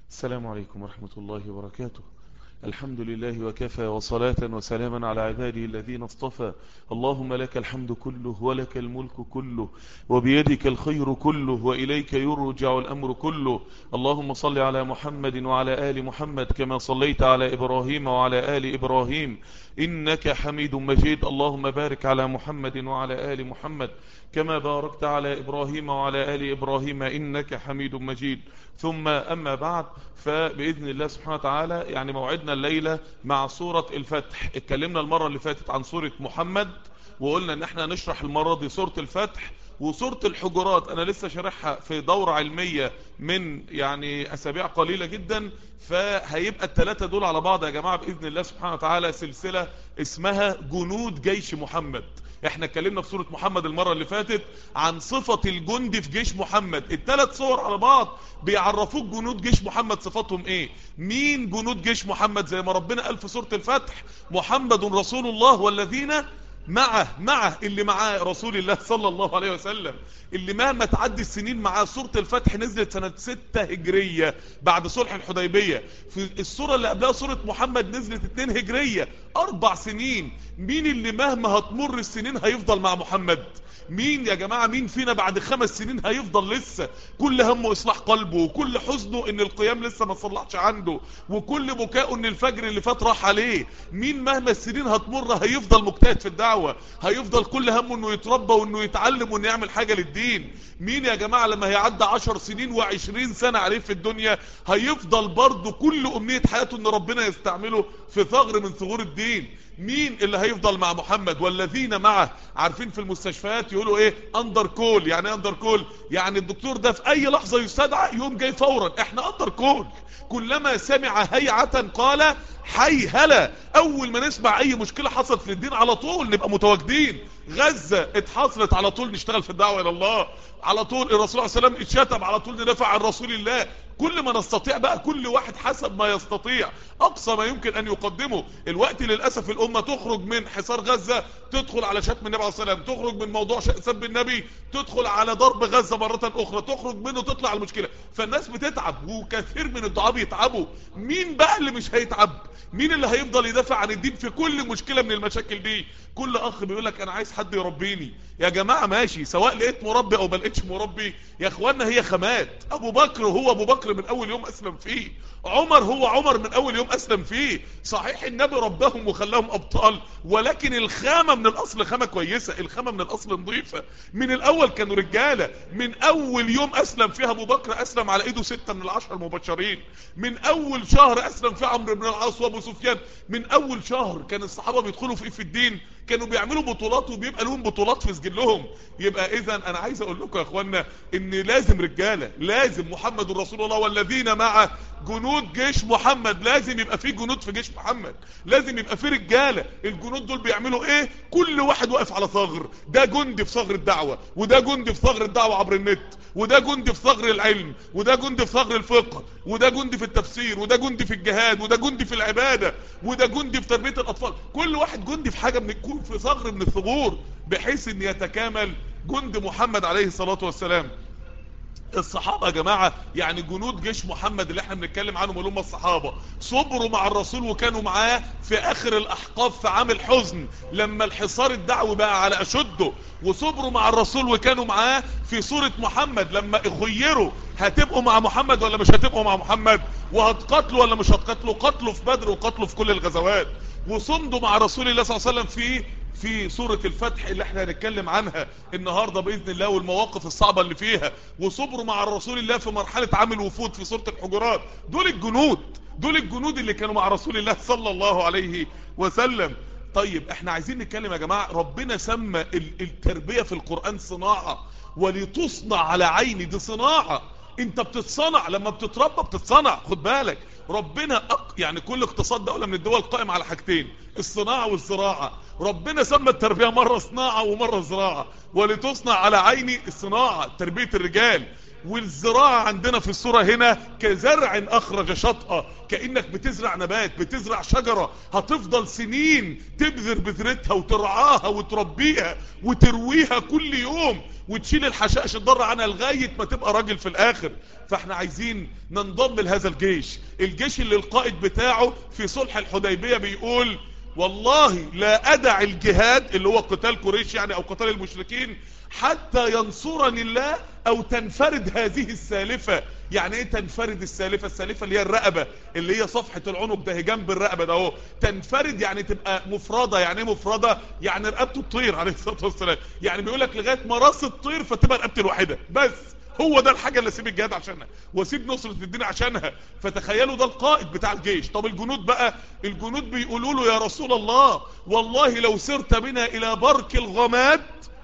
السلام عليكم ورحمة الله وبركاته الحمد لله وكفى وصلاة وسلاما على عباده الذين اصطفى اللهم لك الحمد كله ولك الملك كله وبيدك الخير كله وإليك يرجع الأمر كله اللهم صل على محمد وعلى آل محمد كما صليت على إبراهيم وعلى آل إبراهيم إنك حميد مجيد اللهم بارك على محمد وعلى آل محمد كما باركت على إبراهيم وعلى آل إبراهيم إنك حميد مجيد ثم أما بعد فبإذن الله سبحانه وتعالى يعني موعدنا الليلة مع سورة الفتح اتكلمنا المرة اللي فاتت عن سورة محمد وقلنا ان احنا نشرح المرة دي سورة الفتح وسورة الحجرات انا لسه شارحها في دورة علمية من يعني اسابيع قليلة جدا فهيبقى الثلاثة دول على بعض يا جماعة بإذن الله سبحانه وتعالى سلسلة اسمها جنود جيش محمد احنا اتكلمنا في سورة محمد المرة اللي فاتت عن صفة الجندي في جيش محمد الثلاث صور على بعض بيعرفوك جنود جيش محمد صفاتهم ايه مين جنود جيش محمد زي ما ربنا قال في سورة الفتح محمد رسول الله والذين معه معه اللي معاه رسول الله صلى الله عليه وسلم اللي مهما تعدي السنين معاه سورة الفتح نزلت سنة 6 هجرية بعد صلح الحديبية في السورة اللي قبلها سورة محمد نزلت 2 هجرية اربع سنين مين اللي مهما هتمر السنين هيفضل مع محمد مين يا جماعة مين فينا بعد خمس سنين هيفضل لسه كل همه اصلاح قلبه وكل حزنه ان القيام لسه ما صلحش عنده وكل بكاؤه ان الفجر اللي فات راح عليه مين مهما السنين هتمر هيفضل مجتهد في الدعوة هيفضل كل همه انه يتربى وانه يتعلم وانه يعمل حاجة للدين مين يا جماعة لما هيعدى عشر سنين وعشرين سنة عليه في الدنيا هيفضل برضه كل امنية حياته ان ربنا يستعمله في ثغر من ثغور الدين مين اللي هيفضل مع محمد والذين معه عارفين في المستشفيات يقولوا ايه اندر كول يعني ايه اندر كول يعني الدكتور ده في اي لحظة يستدعى يوم جاي فورا احنا اندر كول كلما سمع هيعة قال حي هلا اول ما نسمع اي مشكلة حصلت في الدين على طول نبقى متواجدين غزة اتحصلت على طول نشتغل في الدعوة الى الله على طول الرسول عليه السلام اتشتم على طول ندافع عن رسول الله كل ما نستطيع بقى كل واحد حسب ما يستطيع اقصى ما يمكن ان يقدمه الوقت للأسف الامة تخرج من حصار غزة تدخل على شتم النبي عليه السلام تخرج من موضوع سب النبي تدخل على ضرب غزة مرة اخرى تخرج منه تطلع المشكلة فالناس بتتعب وكثير من الدعاء بيتعبوا مين بقى اللي مش هيتعب مين اللي هيفضل يدافع عن الدين في كل مشكلة من المشاكل دي كل اخ بيقول لك انا عايز حد يربيني يا جماعة ماشي سواء لقيت مربي او ما لقيتش مربي يا اخوانا هي خامات ابو بكر هو ابو بكر من اول يوم اسلم فيه عمر هو عمر من اول يوم اسلم فيه صحيح النبي ربهم وخلاهم ابطال ولكن الخامة من الاصل خامة كويسة الخامة من الاصل نظيفة من الاول كانوا رجالة من اول يوم اسلم فيها ابو بكر اسلم على ايده ستة من العشر المبشرين من اول شهر اسلم فيه عمرو بن العاص وابو سفيان من اول شهر كان الصحابة بيدخلوا في في الدين كانوا بيعملوا بطولات وبيبقى لهم بطولات في سجلهم يبقى اذا انا عايز اقول لكم يا اخوانا ان لازم رجالة لازم محمد رسول الله والذين معه جنود جيش محمد لازم يبقى في جنود في جيش محمد لازم يبقى في رجالة الجنود دول بيعملوا ايه كل واحد واقف على ثغر ده جندي في ثغر الدعوة وده جندي في ثغر الدعوة عبر النت وده جندي في ثغر العلم وده جندي في ثغر الفقه وده جندي في التفسير وده جندي في الجهاد وده جندي في العبادة وده جندي في تربية الاطفال كل واحد جندي في حاجة من يكون في ثغر من الثغور بحيث ان يتكامل جند محمد عليه الصلاة والسلام الصحابة يا جماعة يعني جنود جيش محمد اللي احنا بنتكلم عنهم اللي هم الصحابة صبروا مع الرسول وكانوا معاه في اخر الاحقاف في عام الحزن لما الحصار الدعوي بقى على اشده وصبروا مع الرسول وكانوا معاه في سورة محمد لما اخيروا هتبقوا مع محمد ولا مش هتبقوا مع محمد وهتقتلوا ولا مش هتقتلوا قتلوا في بدر وقتلوا في كل الغزوات وصمدوا مع رسول الله صلى الله عليه وسلم في في سورة الفتح اللي احنا هنتكلم عنها النهاردة بإذن الله والمواقف الصعبة اللي فيها وصبروا مع الرسول الله في مرحلة عامل وفود في سورة الحجرات دول الجنود دول الجنود اللي كانوا مع رسول الله صلى الله عليه وسلم طيب احنا عايزين نتكلم يا جماعة ربنا سمى التربية في القرآن صناعة ولتصنع على عيني دي صناعة انت بتتصنع لما بتتربى بتتصنع خد بالك ربنا أق... يعني كل اقتصاد دولة من الدول قائم على حاجتين الصناعة والزراعة ربنا سمى التربية مرة صناعة ومرة زراعة ولتصنع على عيني الصناعة تربية الرجال والزراعة عندنا في الصورة هنا كزرع اخرج شطأة كأنك بتزرع نبات بتزرع شجرة هتفضل سنين تبذر بذرتها وترعاها وتربيها وترويها كل يوم وتشيل الحشائش الضر عنها لغاية ما تبقى راجل في الاخر فاحنا عايزين ننضم لهذا الجيش الجيش اللي القائد بتاعه في صلح الحديبية بيقول والله لا ادع الجهاد اللي هو قتال قريش يعني او قتال المشركين حتى ينصرني الله او تنفرد هذه السالفة يعني ايه تنفرد السالفة السالفة اللي هي الرقبة اللي هي صفحة العنق ده جنب الرقبة ده اهو تنفرد يعني تبقى مفردة يعني ايه مفردة يعني رقبته تطير عليه الصلاة والسلام يعني بيقول لك لغاية ما راس الطير فتبقى رقبتي الواحدة بس هو ده الحاجة اللي اسيب الجهاد عشانها واسيب نصرة الدين عشانها فتخيلوا ده القائد بتاع الجيش طب الجنود بقى الجنود بيقولوا له يا رسول الله والله لو سرت بنا الى برك الغماد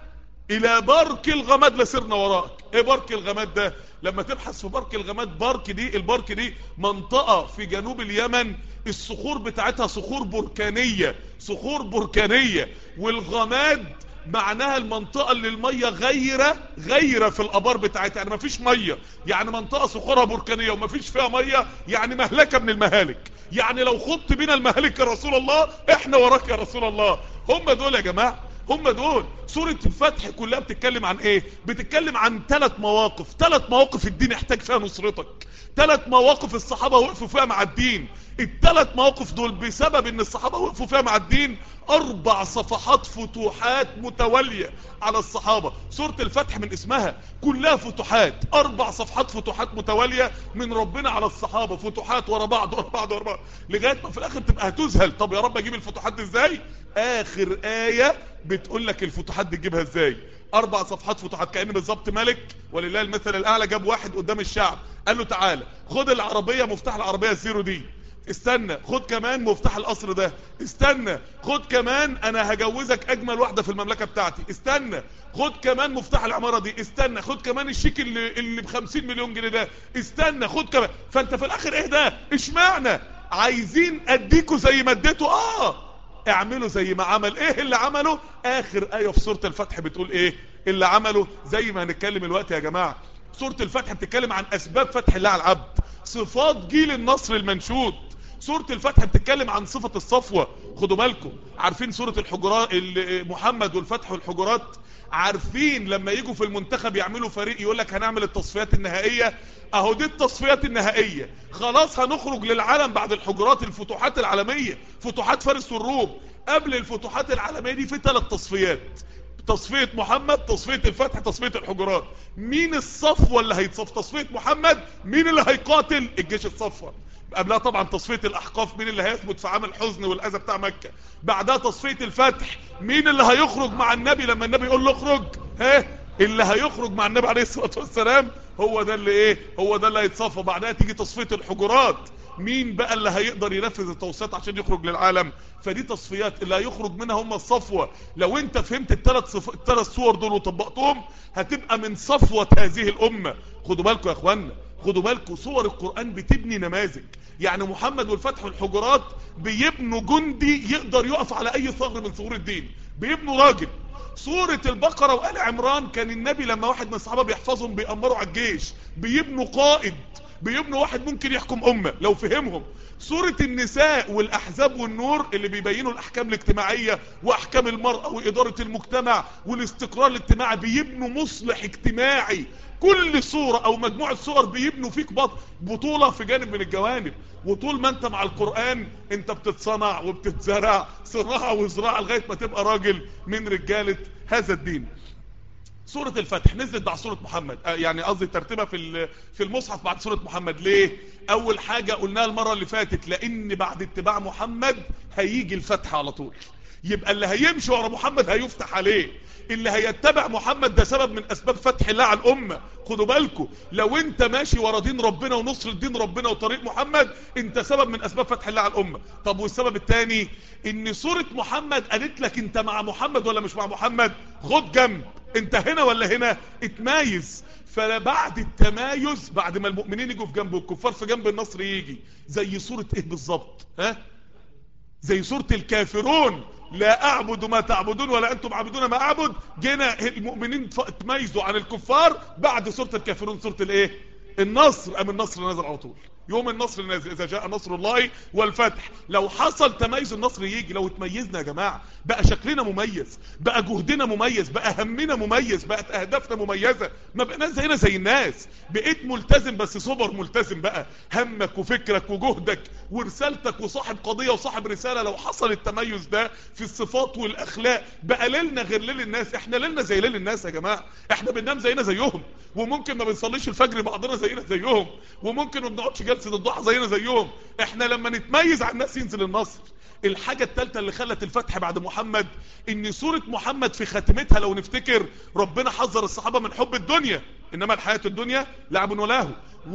الى برك الغماد لسرنا وراك ايه برك الغماد ده لما تبحث في برك الغماد برك دي البرك دي منطقة في جنوب اليمن الصخور بتاعتها صخور بركانية صخور بركانية والغماد معناها المنطقة اللي المية غيرة غيرة في الابار بتاعتها يعني مفيش مية يعني منطقة صخورها بركانية ومفيش فيها مية يعني مهلكة من المهالك يعني لو خضت بنا المهالك يا رسول الله احنا وراك يا رسول الله هم دول يا جماعة هم دول سورة الفتح كلها بتتكلم عن ايه بتتكلم عن ثلاث مواقف ثلاث مواقف الدين احتاج فيها نصرتك ثلاث مواقف الصحابة وقفوا فيها مع الدين الثلاث مواقف دول بسبب ان الصحابة وقفوا فيها مع الدين اربع صفحات فتوحات متوالية على الصحابة سورة الفتح من اسمها كلها فتوحات اربع صفحات فتوحات متوالية من ربنا على الصحابة فتوحات ورا بعض ورا بعض ورا بعض لغاية ما في الاخر تبقى هتذهل طب يا رب اجيب الفتوحات دي ازاي اخر آية بتقول لك الفتوحات دي تجيبها ازاي اربع صفحات فتوحات كأن بالظبط ملك ولله المثل الاعلى جاب واحد قدام الشعب قال له تعالى خد العربية مفتاح العربية الزيرو دي استنى خد كمان مفتاح القصر ده استنى خد كمان انا هجوزك اجمل واحدة في المملكة بتاعتي استنى خد كمان مفتاح العمارة دي استنى خد كمان الشيك اللي, اللي بخمسين مليون جنيه ده استنى خد كمان فانت في الاخر ايه ده اشمعنى عايزين اديكوا زي ما اديتوا اه اعملوا زي ما عمل ايه اللي عمله اخر ايه في سورة الفتح بتقول ايه اللي عمله زي ما هنتكلم الوقت يا جماعة سورة الفتح بتتكلم عن اسباب فتح الله على العبد صفات جيل النصر المنشود سورة الفتح بتتكلم عن صفة الصفوة خدوا بالكم عارفين سورة الحجرات محمد والفتح والحجرات عارفين لما يجوا في المنتخب يعملوا فريق يقول لك هنعمل التصفيات النهائية اهو دي التصفيات النهائية خلاص هنخرج للعالم بعد الحجرات الفتوحات العالمية فتوحات فارس والروم قبل الفتوحات العالمية دي في ثلاث تصفيات تصفية محمد تصفية الفتح تصفية الحجرات مين الصفوة اللي هيتصف تصفية محمد مين اللي هيقاتل الجيش الصفوة قبلها طبعا تصفية الاحقاف مين اللي هيثبت في عام الحزن والاذى بتاع مكة بعدها تصفية الفتح مين اللي هيخرج مع النبي لما النبي يقول له اخرج ها اللي هيخرج مع النبي عليه الصلاة والسلام هو ده اللي ايه هو ده اللي هيتصفى بعدها تيجي تصفية الحجرات مين بقى اللي هيقدر ينفذ التوصيات عشان يخرج للعالم فدي تصفيات اللي هيخرج منها هم الصفوة لو انت فهمت الثلاث صف... الثلاث صور دول وطبقتهم هتبقى من صفوة هذه الامة خدوا بالكم يا اخوانا خدوا بالكم صور القرآن بتبني نماذج يعني محمد والفتح والحجرات بيبنوا جندي يقدر يقف على اي ثغر من ثغور الدين بيبنوا راجل سورة البقرة وآل عمران كان النبي لما واحد من الصحابة بيحفظهم بيأمروا على الجيش بيبنوا قائد بيبنوا واحد ممكن يحكم أمة لو فهمهم سورة النساء والأحزاب والنور اللي بيبينوا الأحكام الاجتماعية وأحكام المرأة وإدارة المجتمع والاستقرار الاجتماعي بيبنوا مصلح اجتماعي كل صورة او مجموعة صور بيبنوا فيك بطولة في جانب من الجوانب وطول ما انت مع القرآن انت بتتصنع وبتتزرع صناعة وزراعة لغاية ما تبقى راجل من رجالة هذا الدين سورة الفتح نزلت بعد سورة محمد آه يعني قصدي ترتيبها في في المصحف بعد سورة محمد ليه اول حاجة قلناها المرة اللي فاتت لان بعد اتباع محمد هيجي الفتح على طول يبقى اللي هيمشي ورا محمد هيفتح عليه اللي هيتبع محمد ده سبب من اسباب فتح الله على الامة خدوا بالكم لو انت ماشي ورا دين ربنا ونصر دين ربنا وطريق محمد انت سبب من اسباب فتح الله على الامة طب والسبب الثاني ان سورة محمد قالت لك انت مع محمد ولا مش مع محمد خد جنب انت هنا ولا هنا اتمايز فبعد التمايز بعد ما المؤمنين يجوا في جنب والكفار في جنب النصر يجي زي سورة ايه بالظبط ها زي سورة الكافرون لا اعبد ما تعبدون ولا انتم عابدون ما اعبد جينا المؤمنين تميزوا عن الكفار بعد سورة الكافرون سورة الايه النصر ام النصر نزل على طول يوم النصر نازل اذا جاء نصر الله والفتح لو حصل تميز النصر يجي لو اتميزنا يا جماعة بقى شكلنا مميز بقى جهدنا مميز بقى همنا مميز بقت اهدافنا مميزة ما بقناش زينا زي الناس بقيت ملتزم بس سوبر ملتزم بقى همك وفكرك وجهدك ورسالتك وصاحب قضية وصاحب رسالة لو حصل التميز ده في الصفات والاخلاق بقى ليلنا غير ليل الناس احنا ليلنا زي ليل الناس يا جماعة احنا بننام زينا زيهم وممكن ما بنصليش الفجر بعضنا زينا زيهم وممكن ما بنقعدش جلسة الضحى زينا زيهم احنا لما نتميز عن الناس ينزل النصر الحاجة التالتة اللي خلت الفتح بعد محمد ان سورة محمد في خاتمتها لو نفتكر ربنا حذر الصحابة من حب الدنيا انما الحياة الدنيا لعب ولهو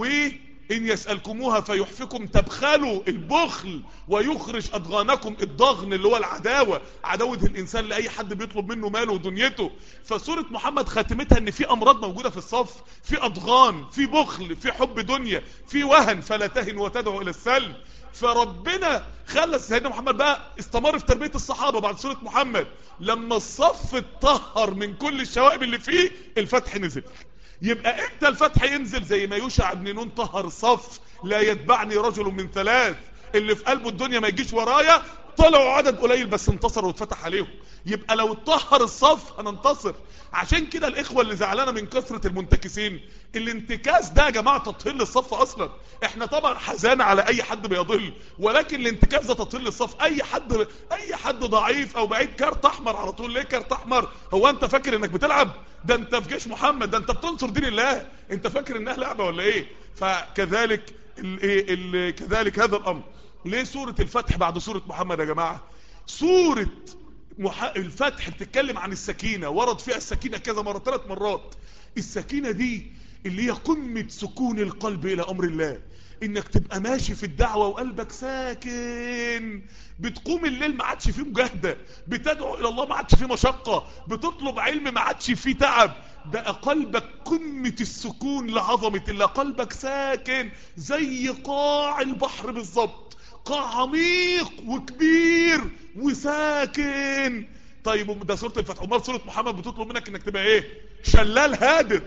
وإن يسألكموها فيحفكم تبخلوا البخل ويخرج أضغانكم الضغن اللي هو العداوة عداوة الإنسان لأي حد بيطلب منه ماله ودنيته فسورة محمد خاتمتها ان في أمراض موجودة في الصف في أضغان في بخل في حب دنيا في وهن فلا تهن وتدعو إلى السلم فربنا خلى سيدنا محمد بقى استمر في تربية الصحابة بعد سورة محمد لما الصف اتطهر من كل الشوائب اللي فيه الفتح نزل يبقى امتى الفتح ينزل زي ما يوشع بن نون طهر الصف لا يتبعني رجل من ثلاث اللي في قلبه الدنيا ما يجيش ورايا طلعوا عدد قليل بس انتصروا واتفتح عليهم يبقى لو اتطهر الصف هننتصر عشان كده الاخوة اللي زعلانة من كثرة المنتكسين الانتكاس ده يا جماعة تطهير للصف اصلا احنا طبعا حزان على اي حد بيضل ولكن الانتكاس ده تطهير للصف اي حد اي حد ضعيف او بعيد كارت احمر على طول ليه كارت احمر هو انت فاكر انك بتلعب ده انت في جيش محمد ده انت بتنصر دين الله انت فاكر انها لعبة ولا ايه فكذلك ال ال كذلك هذا الامر ليه سورة الفتح بعد سورة محمد يا جماعة سورة مح... الفتح بتتكلم عن السكينة ورد فيها السكينة كذا مرة ثلاث مرات السكينة دي اللي هي قمة سكون القلب الى امر الله انك تبقى ماشي في الدعوة وقلبك ساكن بتقوم الليل ما عادش فيه مجاهدة بتدعو الى الله ما عادش فيه مشقة بتطلب علم ما عادش فيه تعب بقى قلبك قمة السكون لعظمة الله قلبك ساكن زي قاع البحر بالظبط قاع عميق وكبير وساكن طيب ده سورة الفتح امال سورة محمد بتطلب منك انك تبقى ايه شلال هادر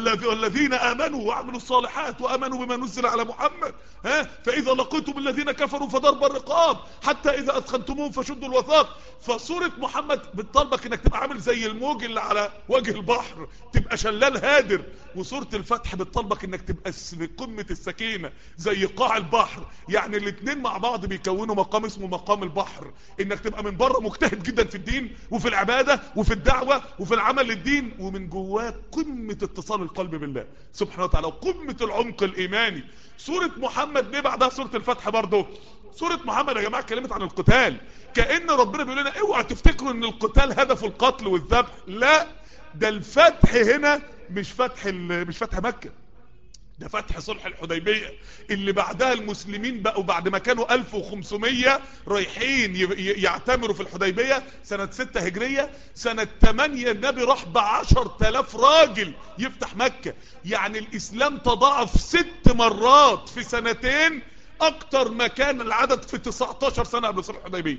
الذين امنوا وعملوا الصالحات وامنوا بما نزل على محمد ها فاذا لقيتم الذين كفروا فضرب الرقاب حتى اذا اثخنتموهم فشدوا الوثاق فسورة محمد بتطلبك انك تبقى عامل زي الموج اللي على وجه البحر تبقى شلال هادر وسورة الفتح بتطلبك انك تبقى في قمة السكينة زي قاع البحر يعني الاثنين مع بعض بيكونوا مقام اسمه مقام البحر انك تبقى من بره مجتهد جدا في الدين وفي العبادة وفي الدعوة وفي العمل للدين ومن جواك قمة اتصال القلب بالله سبحانه وتعالى وقمة العمق الايماني سورة محمد ليه بعدها سورة الفتح برضه سورة محمد يا جماعة اتكلمت عن القتال كأن ربنا بيقول لنا اوعى تفتكروا ان القتال هدفه القتل والذبح لا ده الفتح هنا مش فتح مش فتح مكة ده فتح صلح الحديبية اللي بعدها المسلمين بقوا بعد ما كانوا 1500 رايحين يعتمروا في الحديبية سنة 6 هجرية سنة 8 النبي راح ب 10000 راجل يفتح مكة يعني الاسلام تضاعف ست مرات في سنتين اكتر ما كان العدد في 19 سنة قبل صلح الحديبية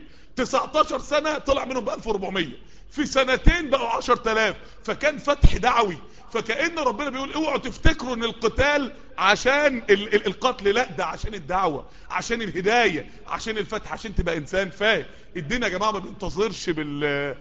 19 سنة طلع منهم ب 1400 في سنتين بقوا 10000 فكان فتح دعوي فكأن ربنا بيقول اوعوا تفتكروا ان القتال عشان ال ال القتل لا ده عشان الدعوة عشان الهداية عشان الفتح عشان تبقى انسان فاهم الدين يا جماعة ما بينتظرش بال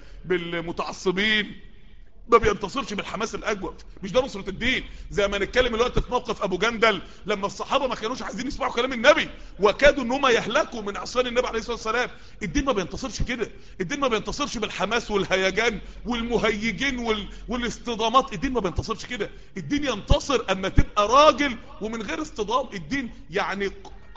بالمتعصبين ما بينتصرش بالحماس الاجود مش ده نصرة الدين زي ما نتكلم الوقت في موقف ابو جندل لما الصحابة ما كانوش عايزين يسمعوا كلام النبي وكادوا ان هم يهلكوا من عصيان النبي عليه الصلاة والسلام الدين ما بينتصرش كده الدين ما بينتصرش بالحماس والهيجان والمهيجين وال... والاصطدامات الدين ما بينتصرش كده الدين ينتصر اما تبقى راجل ومن غير اصطدام الدين يعني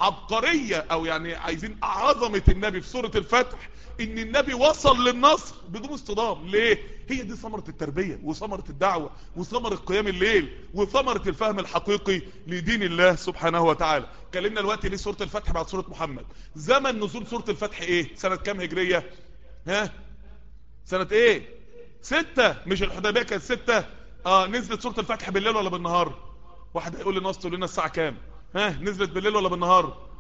عبقرية او يعني عايزين عظمة النبي في سورة الفتح ان النبي وصل للنصر بدون اصطدام ليه هي دي ثمرة التربية وثمرة الدعوة وثمرة قيام الليل وثمرة الفهم الحقيقي لدين الله سبحانه وتعالى كلمنا الوقت ليه سورة الفتح بعد سورة محمد زمن نزول سورة الفتح ايه سنة كام هجرية ها سنة ايه ستة مش الحديبية كانت ستة اه نزلت سورة الفتح بالليل ولا بالنهار واحد هيقول لي نص تقول لنا الساعة كام ها نزلت بالليل ولا بالنهار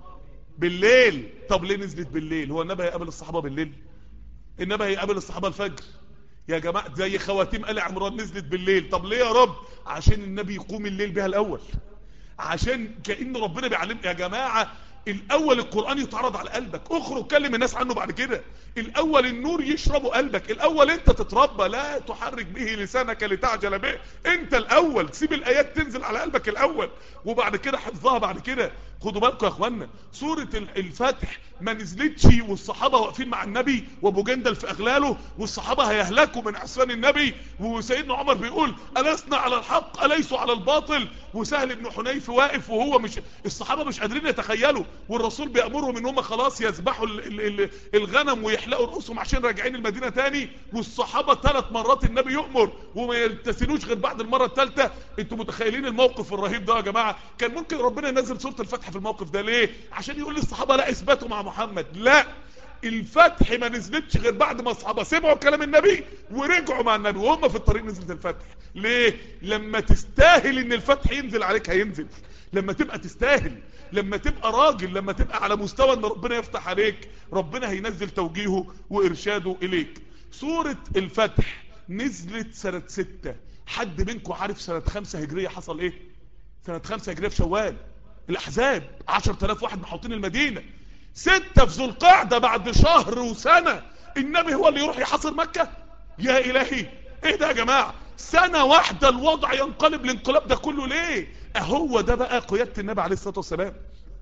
بالليل طب ليه نزلت بالليل هو النبي هيقابل الصحابة بالليل النبي هيقابل الصحابة الفجر يا جماعة زي خواتيم آل عمران نزلت بالليل طب ليه يا رب عشان النبي يقوم الليل بها الاول عشان كأن ربنا بيعلم يا جماعة الاول القرآن يتعرض على قلبك اخرج كلم الناس عنه بعد كده الاول النور يشربه قلبك الاول انت تتربى لا تحرك به لسانك لتعجل به انت الاول سيب الايات تنزل على قلبك الاول وبعد كده حفظها بعد كده خدوا بالكم يا اخوانا سورة الفتح ما نزلتش والصحابة واقفين مع النبي وابو جندل في اغلاله والصحابة هيهلكوا من عصيان النبي وسيدنا عمر بيقول ألسنا على الحق أليسوا على الباطل وسهل بن حنيف واقف وهو مش الصحابة مش قادرين يتخيلوا والرسول بيأمرهم ان هم خلاص يذبحوا الغنم ويحلقوا رؤوسهم عشان راجعين المدينة تاني والصحابة ثلاث مرات النبي يؤمر وما يلتسنوش غير بعد المرة الثالثة انتوا متخيلين الموقف الرهيب ده يا جماعة كان ممكن ربنا ينزل سورة الفتح في الموقف ده ليه عشان يقول للصحابة لا اثبتوا مع محمد لا الفتح ما نزلتش غير بعد ما الصحابه سمعوا كلام النبي ورجعوا مع النبي وهم في الطريق نزلت الفتح ليه لما تستاهل ان الفتح ينزل عليك هينزل لما تبقى تستاهل لما تبقى راجل لما تبقى على مستوى ان ربنا يفتح عليك ربنا هينزل توجيهه وارشاده اليك سورة الفتح نزلت سنة ستة حد منكم عارف سنة خمسة هجرية حصل ايه سنة خمسة هجرية في شوال الاحزاب عشر تلاف واحد محوطين المدينة ستة في ذو القعدة بعد شهر وسنة النبي هو اللي يروح يحاصر مكة يا الهي ايه ده يا جماعة سنة واحدة الوضع ينقلب الانقلاب ده كله ليه اهو ده بقى قيادة النبي عليه الصلاة والسلام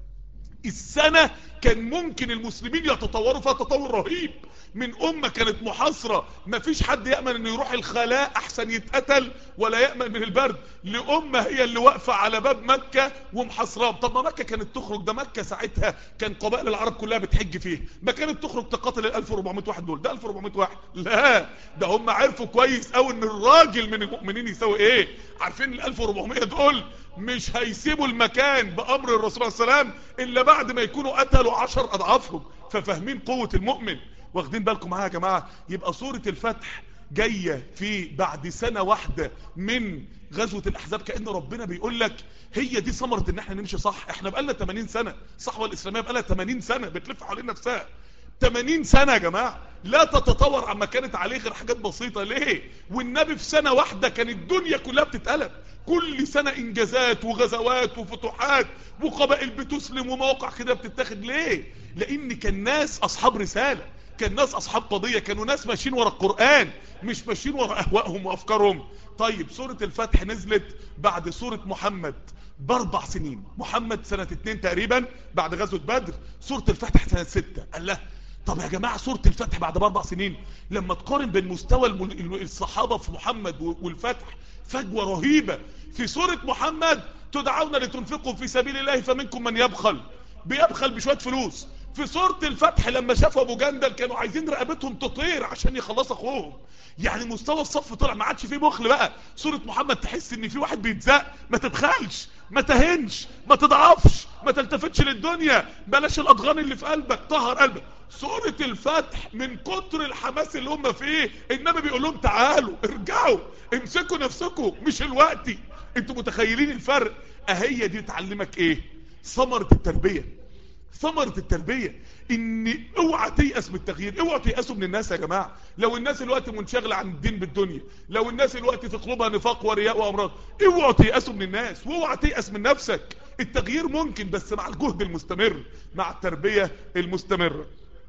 السنة كان ممكن المسلمين يتطوروا فيها تطور رهيب من امة كانت محاصرة مفيش حد يأمن انه يروح الخلاء احسن يتقتل ولا يأمن من البرد لامة هي اللي واقفة على باب مكة ومحاصراه طب ما مكة كانت تخرج ده مكة ساعتها كان قبائل العرب كلها بتحج فيه ما كانت تخرج تقاتل ال 1400 واحد دول ده 1400 واحد لا ده هم عرفوا كويس قوي ان الراجل من المؤمنين يساوي ايه عارفين ال 1400 دول مش هيسيبوا المكان بامر الرسول صلى الله عليه وسلم الا بعد ما يكونوا قتلوا عشر اضعافهم ففاهمين قوة المؤمن واخدين بالكم معايا يا جماعة يبقى سورة الفتح جاية في بعد سنة واحدة من غزوة الاحزاب كأن ربنا بيقول لك هي دي ثمرة ان احنا نمشي صح احنا بقالنا 80 سنة الصحوة الاسلامية بقالها 80 سنة بتلف حوالين نفسها 80 سنة يا جماعة لا تتطور عما كانت عليه غير حاجات بسيطة ليه والنبي في سنة واحدة كان الدنيا كلها بتتقلب كل سنة انجازات وغزوات وفتوحات وقبائل بتسلم ومواقع كده بتتاخد ليه لان كان ناس اصحاب رسالة كان ناس اصحاب قضية كانوا ناس ماشيين ورا القرآن مش ماشيين ورا اهوائهم وافكارهم طيب سورة الفتح نزلت بعد سورة محمد باربع سنين محمد سنة اتنين تقريبا بعد غزوة بدر سورة الفتح سنة ستة قال له طب يا جماعة سورة الفتح بعد باربع سنين لما تقارن بين مستوى الصحابة في محمد والفتح فجوة رهيبة في سورة محمد تدعون لتنفقوا في سبيل الله فمنكم من يبخل بيبخل بشوية فلوس في سورة الفتح لما شافوا ابو جندل كانوا عايزين رقبتهم تطير عشان يخلصوا اخوهم يعني مستوى الصف طلع ما عادش فيه بخل بقى سورة محمد تحس ان في واحد بيتزق ما تبخلش ما تهنش ما تضعفش ما تلتفتش للدنيا بلاش الاضغان اللي في قلبك طهر قلبك سورة الفتح من كتر الحماس اللي هم فيه النبي بيقول لهم تعالوا ارجعوا امسكوا نفسكم مش الوقت انتوا متخيلين الفرق اهي دي تعلمك ايه ثمرة التربية ثمرة التربية ان اوعى تيأس من التغيير اوعى تيأسوا من الناس يا جماعة لو الناس الوقت منشغلة عن الدين بالدنيا لو الناس الوقت في قلوبها نفاق ورياء وامراض اوعى تيأسوا من الناس واوعى تيأس من نفسك التغيير ممكن بس مع الجهد المستمر مع التربية المستمرة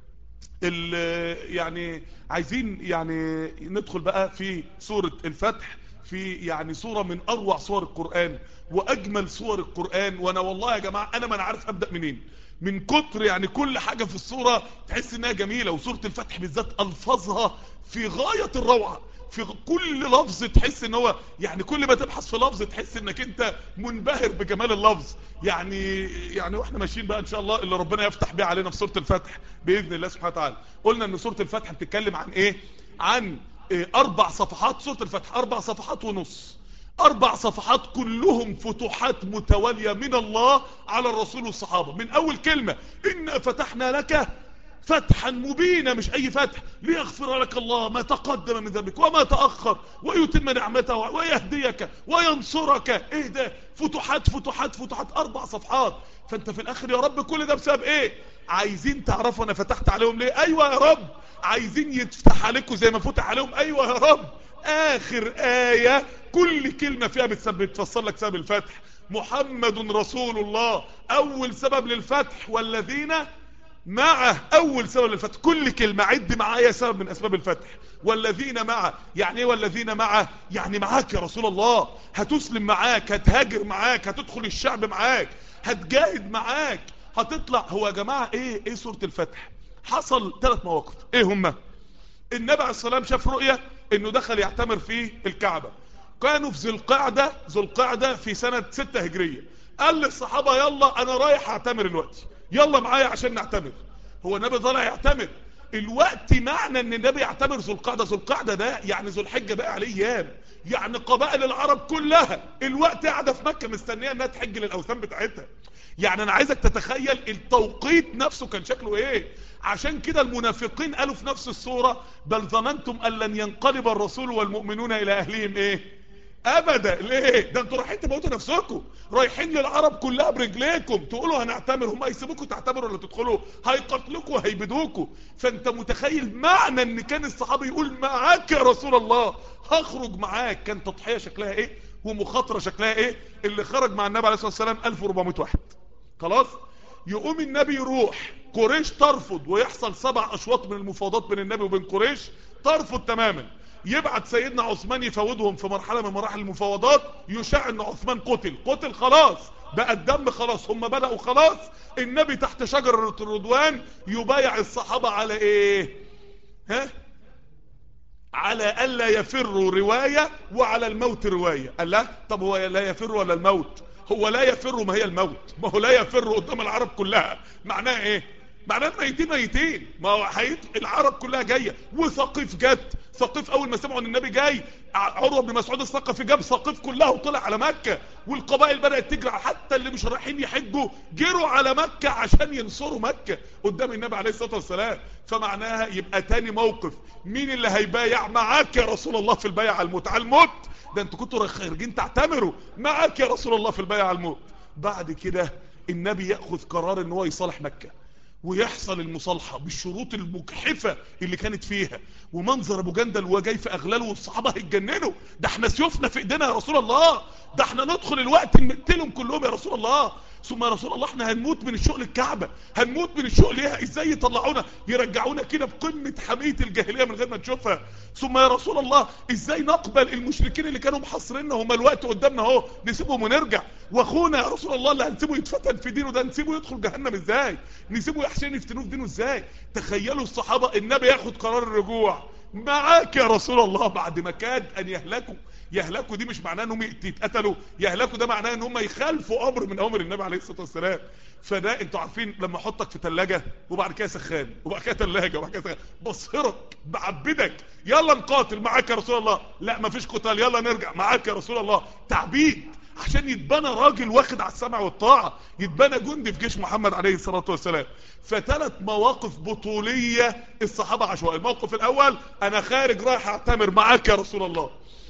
يعني عايزين يعني ندخل بقى في سورة الفتح في يعني سورة من اروع سور القرآن واجمل سور القرآن وانا والله يا جماعة انا ما انا عارف ابدأ منين من كتر يعني كل حاجة في الصورة تحس انها جميلة وسورة الفتح بالذات الفاظها في غاية الروعة في كل لفظ تحس ان هو يعني كل ما تبحث في لفظ تحس انك انت منبهر بجمال اللفظ يعني يعني واحنا ماشيين بقى ان شاء الله اللي ربنا يفتح بيه علينا في سورة الفتح باذن الله سبحانه وتعالى قلنا ان سورة الفتح بتتكلم عن ايه عن إيه اربع صفحات سورة الفتح اربع صفحات ونص اربع صفحات كلهم فتوحات متوالية من الله على الرسول والصحابة من اول كلمة ان فتحنا لك فتحا مبينا مش اي فتح ليغفر لك الله ما تقدم من ذنبك وما تأخر ويتم نعمته ويهديك وينصرك ايه ده فتوحات فتوحات فتوحات اربع صفحات فانت في الاخر يا رب كل ده بسبب ايه عايزين تعرفوا انا فتحت عليهم ليه ايوه يا رب عايزين يتفتح عليكم زي ما فتح عليهم ايوه يا رب اخر ايه كل كلمة فيها بتسبب تفسر لك سبب الفتح محمد رسول الله اول سبب للفتح والذين معه اول سبب للفتح كل كلمة عد معايا سبب من اسباب الفتح والذين معه يعني ايه والذين معه يعني معاك يا رسول الله هتسلم معاك هتهاجر معاك هتدخل الشعب معاك هتجاهد معاك هتطلع هو يا جماعة ايه ايه سورة الفتح حصل ثلاث مواقف ايه هما النبي عليه الصلاة والسلام شاف رؤية انه دخل يعتمر في الكعبة كانوا في ذي القعدة ذو القعدة في سنة ستة هجرية قال للصحابة يلا انا رايح اعتمر الوقت يلا معايا عشان نعتمر هو النبي طالع يعتمر الوقت معنى ان النبي يعتبر ذو القعده ذو القعده ده يعني ذو الحجه بقى عليه ايام يعني قبائل العرب كلها الوقت قاعده في مكه مستنيه انها تحج للاوثان بتاعتها يعني انا عايزك تتخيل التوقيت نفسه كان شكله ايه عشان كده المنافقين قالوا في نفس الصوره بل ظننتم ان لن ينقلب الرسول والمؤمنون الى اهلهم ايه ابدا ليه ده انتوا رايحين تموتوا نفسكم رايحين للعرب كلها برجليكم تقولوا هنعتمر هم هيسيبوكم تعتمروا ولا تدخلوا هيقتلوكوا وهيبدوكوا فانت متخيل معنى ان كان الصحابي يقول معاك يا رسول الله هخرج معاك كان تضحيه شكلها ايه ومخاطره شكلها ايه اللي خرج مع النبي عليه الصلاه والسلام 1400 واحد خلاص يقوم النبي يروح قريش ترفض ويحصل سبع اشواط من المفاوضات بين النبي وبين قريش ترفض تماما يبعت سيدنا عثمان يفاوضهم في مرحلة من مراحل المفاوضات يشاع ان عثمان قتل قتل خلاص بقى الدم خلاص هم بدأوا خلاص النبي تحت شجرة الرضوان يبايع الصحابة على ايه ها على ألا يفروا رواية وعلى الموت رواية قال لا طب هو لا يفر ولا الموت هو لا يفر ما هي الموت ما هو لا يفر قدام العرب كلها معناها ايه معناه ميتين ميتين ما هو حيث العرب كلها جايه وثقيف جت ثقيف اول ما سمعوا ان النبي جاي عروه بن مسعود الثقفي جاب ثقيف كلها وطلع على مكه والقبائل بدات تجري حتى اللي مش رايحين يحجوا جروا على مكه عشان ينصروا مكه قدام النبي عليه الصلاه والسلام فمعناها يبقى تاني موقف مين اللي هيبايع معاك يا رسول الله في البيع على الموت على الموت ده انتوا كنتوا خارجين تعتمروا معاك يا رسول الله في البيع على الموت بعد كده النبي ياخذ قرار ان هو يصالح مكه ويحصل المصالحة بالشروط المجحفة اللي كانت فيها ومنظر ابو جندل وهو جاي في اغلاله والصحابة هيتجننوا ده احنا سيوفنا في ايدينا يا رسول الله ده احنا ندخل الوقت نقتلهم كلهم يا رسول الله ثم يا رسول الله احنا هنموت من الشوق للكعبة هنموت من الشوق ليها ازاي يطلعونا يرجعونا كده بقمة حمية الجاهلية من غير ما نشوفها ثم يا رسول الله ازاي نقبل المشركين اللي كانوا محاصريننا هم الوقت قدامنا اهو نسيبهم ونرجع واخونا يا رسول الله اللي هنسيبه يتفتن في دينه ده نسيبه يدخل جهنم ازاي نسيبه عشان يفتنوه في دينه ازاي تخيلوا الصحابة النبي ياخد قرار الرجوع معاك يا رسول الله بعد ما كاد ان يهلكوا يهلكوا دي مش معناه انهم يتقتلوا يهلكوا ده معناه ان هم يخالفوا امر من اوامر النبي عليه الصلاه والسلام فده انتوا عارفين لما احطك في ثلاجه وبعد كده سخان وبعد كده ثلاجه وبعد كده سخان بصهرك بعبدك يلا نقاتل معاك يا رسول الله لا مفيش قتال يلا نرجع معاك يا رسول الله تعبيد عشان يتبنى راجل واخد على السمع والطاعة يتبنى جندي في جيش محمد عليه الصلاة والسلام فثلاث مواقف بطولية الصحابة عشوائي الموقف الاول انا خارج رايح اعتمر معاك يا رسول الله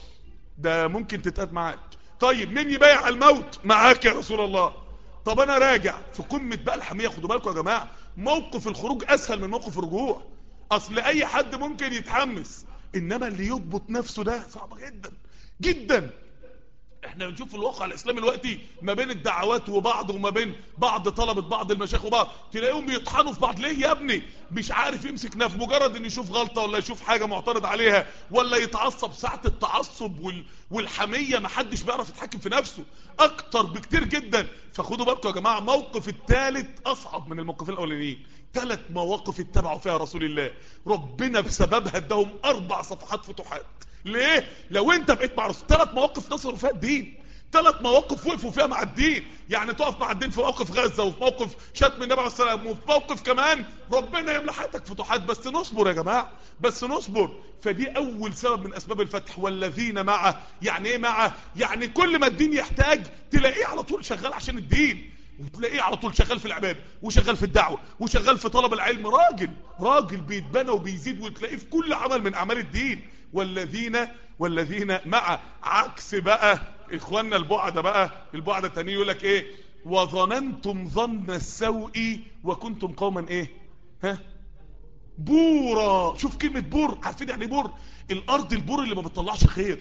ده ممكن تتقاد معاك طيب مين يبايع الموت معاك يا رسول الله طب انا راجع في قمة بقى الحمية خدوا بالكم يا جماعة موقف الخروج اسهل من موقف الرجوع اصل اي حد ممكن يتحمس انما اللي يضبط نفسه ده صعب جدا جدا احنا بنشوف في الواقع الاسلامي دلوقتي ما بين الدعوات وبعض وما بين بعض طلبة بعض المشايخ وبعض تلاقيهم بيطحنوا في بعض ليه يا ابني مش عارف يمسك نفسه مجرد ان يشوف غلطة ولا يشوف حاجة معترض عليها ولا يتعصب ساعة التعصب وال... والحمية ما حدش بيعرف يتحكم في نفسه اكتر بكتير جدا فخدوا بالكم يا جماعة موقف الثالث اصعب من الموقفين الاولانيين ثلاث مواقف اتبعوا فيها رسول الله ربنا بسببها اداهم اربع صفحات فتوحات ليه لو انت بقيت مع رسول ثلاث مواقف نصروا فيها الدين ثلاث مواقف وقفوا فيها مع الدين يعني تقف مع الدين في موقف غزة وفي موقف شتم النبي عليه السلام وفي موقف كمان ربنا يملى حياتك فتوحات بس نصبر يا جماعة بس نصبر فدي اول سبب من اسباب الفتح والذين معه يعني ايه معه يعني كل ما الدين يحتاج تلاقيه على طول شغال عشان الدين وتلاقيه على طول شغال في العبادة وشغال في الدعوة وشغال في طلب العلم راجل راجل بيتبنى وبيزيد وتلاقيه في كل عمل من اعمال الدين والذين والذين مع عكس بقى اخواننا البعدة بقى البعدة التانية يقول لك ايه وظننتم ظن السوء وكنتم قوما ايه ها بورا شوف كلمة بور عارفين يعني بور الارض البور اللي ما بتطلعش خير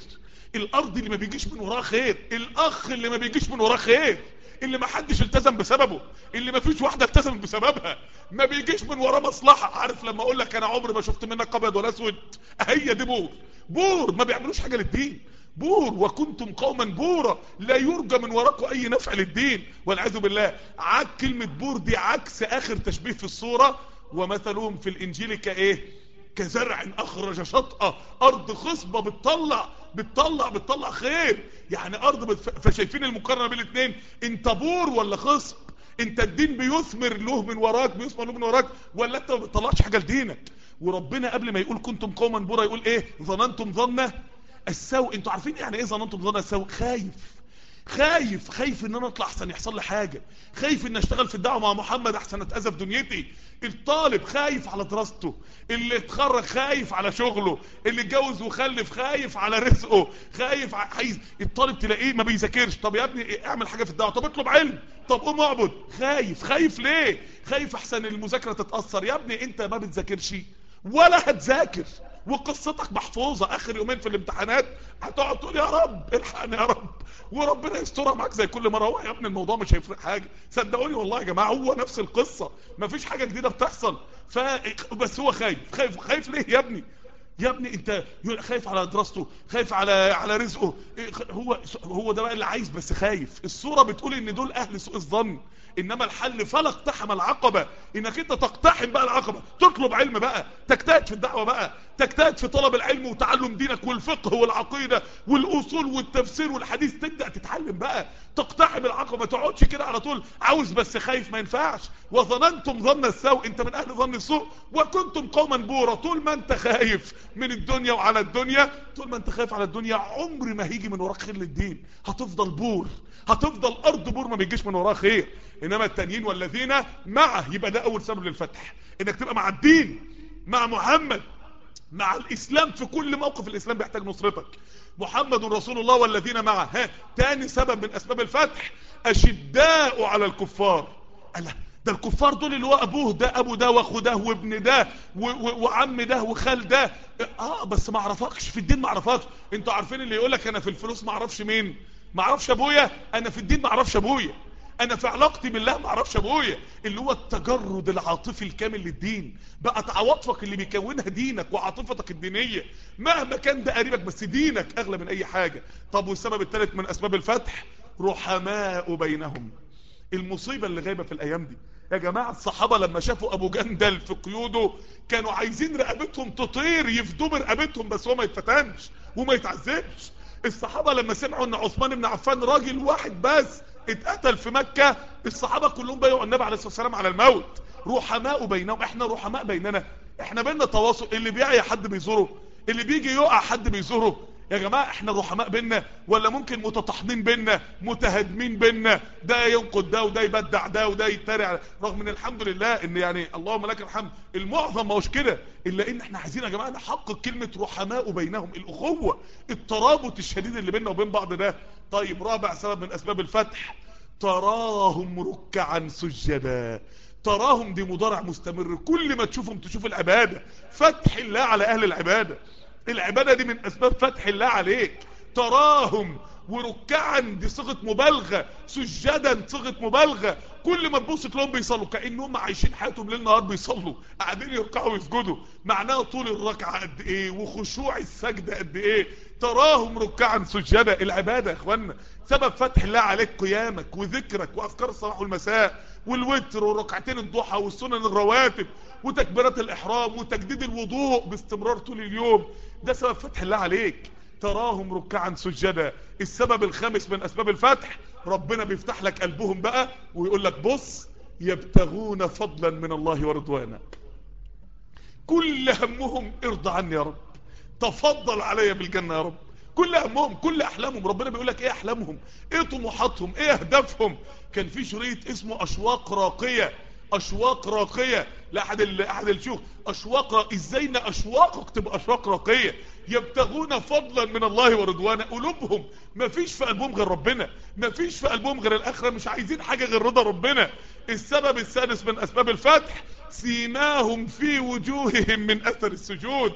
الارض اللي ما بيجيش من وراها خير الاخ اللي ما بيجيش من وراه خير اللي ما حدش التزم بسببه اللي ما فيش واحده التزمت بسببها ما بيجيش من وراه مصلحه عارف لما اقول لك انا عمري ما شفت منك ابيض ولا اسود هي دي بور بور ما بيعملوش حاجه للدين بور وكنتم قوما بورا لا يرجى من وراكم اي نفع للدين والعياذ بالله عك كلمه بور دي عكس اخر تشبيه في الصوره ومثلهم في الانجيل كايه كزرع اخرج شطأة ارض خصبة بتطلع بتطلع بتطلع خير يعني ارض بتف... فشايفين المقارنة بين الاثنين انت بور ولا خصب انت الدين بيثمر له من وراك بيثمر له من وراك ولا انت ما بتطلعش حاجة لدينك وربنا قبل ما يقول كنتم قوما بورا يقول ايه ظننتم ظنه السوء انتوا عارفين يعني ايه ظننتم ظن السوء خايف خايف خايف ان انا اطلع احسن يحصل لي حاجه خايف ان اشتغل في الدعوه مع محمد احسن اتاذى في دنيتي الطالب خايف على دراسته اللي اتخرج خايف على شغله اللي اتجوز وخلف خايف على رزقه خايف عايز الطالب تلاقيه ما بيذاكرش طب يا ابني اعمل حاجه في الدعوه طب اطلب علم طب قوم اعبد خايف خايف ليه خايف احسن المذاكره تتاثر يا ابني انت ما بتذاكرش ولا هتذاكر وقصتك محفوظة اخر يومين في الامتحانات هتقعد تقول يا رب الحقني يا رب وربنا يسترها معاك زي كل مرة هو يا ابني الموضوع مش هيفرق حاجة صدقوني والله يا جماعة هو نفس القصة مفيش حاجة جديدة بتحصل ف بس هو خايف خايف خايف ليه يا ابني يا ابني انت خايف على دراسته خايف على على رزقه هو هو ده بقى اللي عايز بس خايف الصورة بتقول ان دول اهل سوء الظن انما الحل فلا اقتحم العقبة انك انت تقتحم بقى العقبة تطلب علم بقى تجتهد في الدعوة بقى تجتهد في طلب العلم وتعلم دينك والفقه والعقيدة والاصول والتفسير والحديث تبدأ تتعلم بقى تقتحم العقبة ما تقعدش كده على طول عاوز بس خايف ما ينفعش وظننتم ظن السوء انت من اهل ظن السوء وكنتم قوما بورا طول ما انت خايف من الدنيا وعلى الدنيا طول ما انت خايف على الدنيا عمر ما هيجي من وراك خير للدين هتفضل بور هتفضل ارض بور ما بيجيش من وراها خير انما التانيين والذين معه يبقى ده اول سبب للفتح انك تبقى مع الدين مع محمد مع الاسلام في كل موقف الاسلام بيحتاج نصرتك محمد رسول الله والذين معه ها تاني سبب من اسباب الفتح اشداء على الكفار ألا ده الكفار دول اللي هو ابوه ده ابو ده واخو ده وابن ده وعم ده وخال ده اه بس ما اعرفكش في الدين ما اعرفكش انتوا عارفين اللي يقول لك انا في الفلوس ما اعرفش مين ما اعرفش ابويا انا في الدين ما اعرفش ابويا انا في علاقتي بالله ما اعرفش ابويا اللي هو التجرد العاطفي الكامل للدين بقت عواطفك اللي بيكونها دينك وعاطفتك الدينيه مهما كان ده قريبك بس دينك اغلى من اي حاجه طب والسبب الثالث من اسباب الفتح رحماء بينهم المصيبه اللي غايبه في الايام دي يا جماعه الصحابه لما شافوا ابو جندل في قيوده كانوا عايزين رقبتهم تطير يفدوا برقبتهم بس هو ما يتفتنش وما يتعذبش الصحابه لما سمعوا ان عثمان بن عفان راجل واحد بس اتقتل في مكة الصحابة كلهم بيعوا النبي عليه الصلاة والسلام على الموت رحماء بينهم احنا رحماء بيننا احنا بيننا تواصل اللي بيعيا حد بيزوره اللي بيجي يقع حد بيزوره يا جماعة احنا رحماء بيننا ولا ممكن متطحنين بيننا متهادمين بيننا ده ينقد ده وده يبدع ده وده يتريع رغم ان الحمد لله ان يعني اللهم لك الحمد المعظم ما هوش كده الا ان احنا عايزين يا جماعة نحقق كلمة رحماء بينهم الاخوة الترابط الشديد اللي بيننا وبين بعض ده طيب رابع سبب من اسباب الفتح تراهم ركعا سجدا تراهم دي مضارع مستمر كل ما تشوفهم تشوف العبادة فتح الله على اهل العبادة العبادة دي من اسباب فتح الله عليك تراهم وركعا دي صيغه مبالغه سجدا صيغه مبالغه كل ما تبص تلاقيهم بيصلوا كانهم عايشين حياتهم ليل نهار بيصلوا قاعدين يركعوا ويسجدوا معناها طول الركعه قد ايه وخشوع السجده قد ايه تراهم ركعا سجدا العباده يا اخوانا سبب فتح الله عليك قيامك وذكرك واذكار الصباح والمساء والوتر وركعتين الضحى والسنن الرواتب وتكبيرات الاحرام وتجديد الوضوء باستمرار طول اليوم ده سبب فتح الله عليك تراهم ركعا سجدا السبب الخامس من اسباب الفتح ربنا بيفتح لك قلبهم بقى ويقول لك بص يبتغون فضلا من الله ورضوانا كل همهم ارضى عني يا رب تفضل عليا بالجنة يا رب كل همهم كل احلامهم ربنا بيقول لك ايه احلامهم ايه طموحاتهم ايه اهدافهم كان في شريط اسمه اشواق راقية اشواق راقية لاحد احد الشيوخ اشواق را... ازاي ان اشواقك تبقى اشواق راقية يبتغون فضلا من الله ورضوانا قلوبهم ما فيش في قلبهم غير ربنا ما فيش في قلبهم غير الاخرة مش عايزين حاجة غير رضا ربنا السبب السادس من اسباب الفتح سيماهم في وجوههم من اثر السجود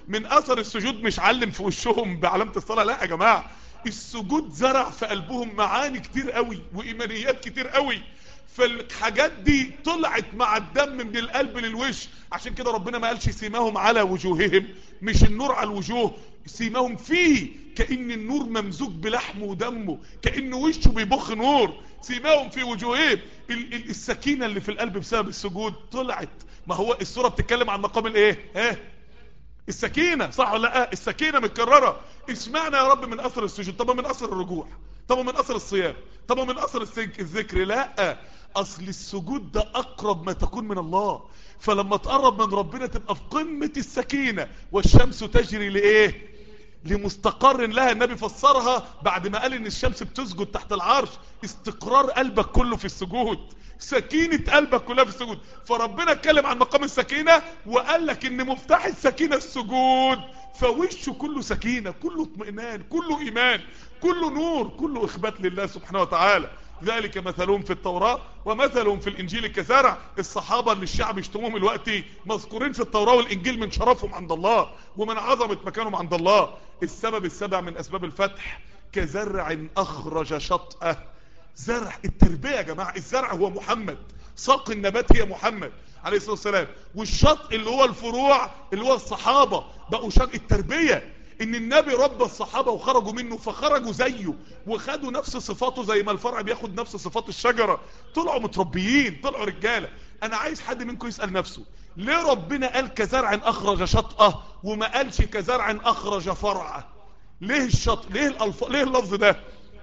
من اثر السجود مش علم في وشهم بعلامة الصلاة لا يا جماعة السجود زرع في قلبهم معاني كتير قوي وايمانيات كتير قوي فالحاجات دي طلعت مع الدم من القلب للوش عشان كده ربنا ما قالش سيماهم على وجوههم مش النور على الوجوه سيماهم فيه كأن النور ممزوج بلحمه ودمه كأن وشه بيبخ نور سيماهم في وجوههم ال ال السكينة اللي في القلب بسبب السجود طلعت ما هو السورة بتتكلم عن مقام الايه ها السكينة صح ولا لا السكينة متكررة اسمعنا يا رب من اثر السجود طب من اثر الرجوع طب من اثر الصيام طب من اثر الذكر لا اصل السجود ده اقرب ما تكون من الله فلما تقرب من ربنا تبقى في قمة السكينة والشمس تجري لايه لمستقر لها النبي فسرها بعد ما قال ان الشمس بتسجد تحت العرش استقرار قلبك كله في السجود سكينة قلبك كلها في السجود فربنا اتكلم عن مقام السكينة وقال لك ان مفتاح السكينة السجود فوشه كله سكينة كله اطمئنان كله ايمان كله نور كله اخبات لله سبحانه وتعالى ذلك مثلهم في التوراة ومثلهم في الانجيل كزرع الصحابة اللي الشعب يشتموهم الوقت مذكورين في التوراة والانجيل من شرفهم عند الله ومن عظمة مكانهم عند الله السبب السبع من اسباب الفتح كزرع اخرج شطأه زرع التربية يا جماعة الزرع هو محمد ساق النبات هي محمد عليه الصلاة والسلام والشط اللي هو الفروع اللي هو الصحابة بقوا شرق التربية ان النبي ربى الصحابة وخرجوا منه فخرجوا زيه وخدوا نفس صفاته زي ما الفرع بياخد نفس صفات الشجرة طلعوا متربيين طلعوا رجالة انا عايز حد منكم يسأل نفسه ليه ربنا قال كزرع اخرج شطأه وما قالش كزرع اخرج فرعه ليه الشط ليه الالف ليه اللفظ ده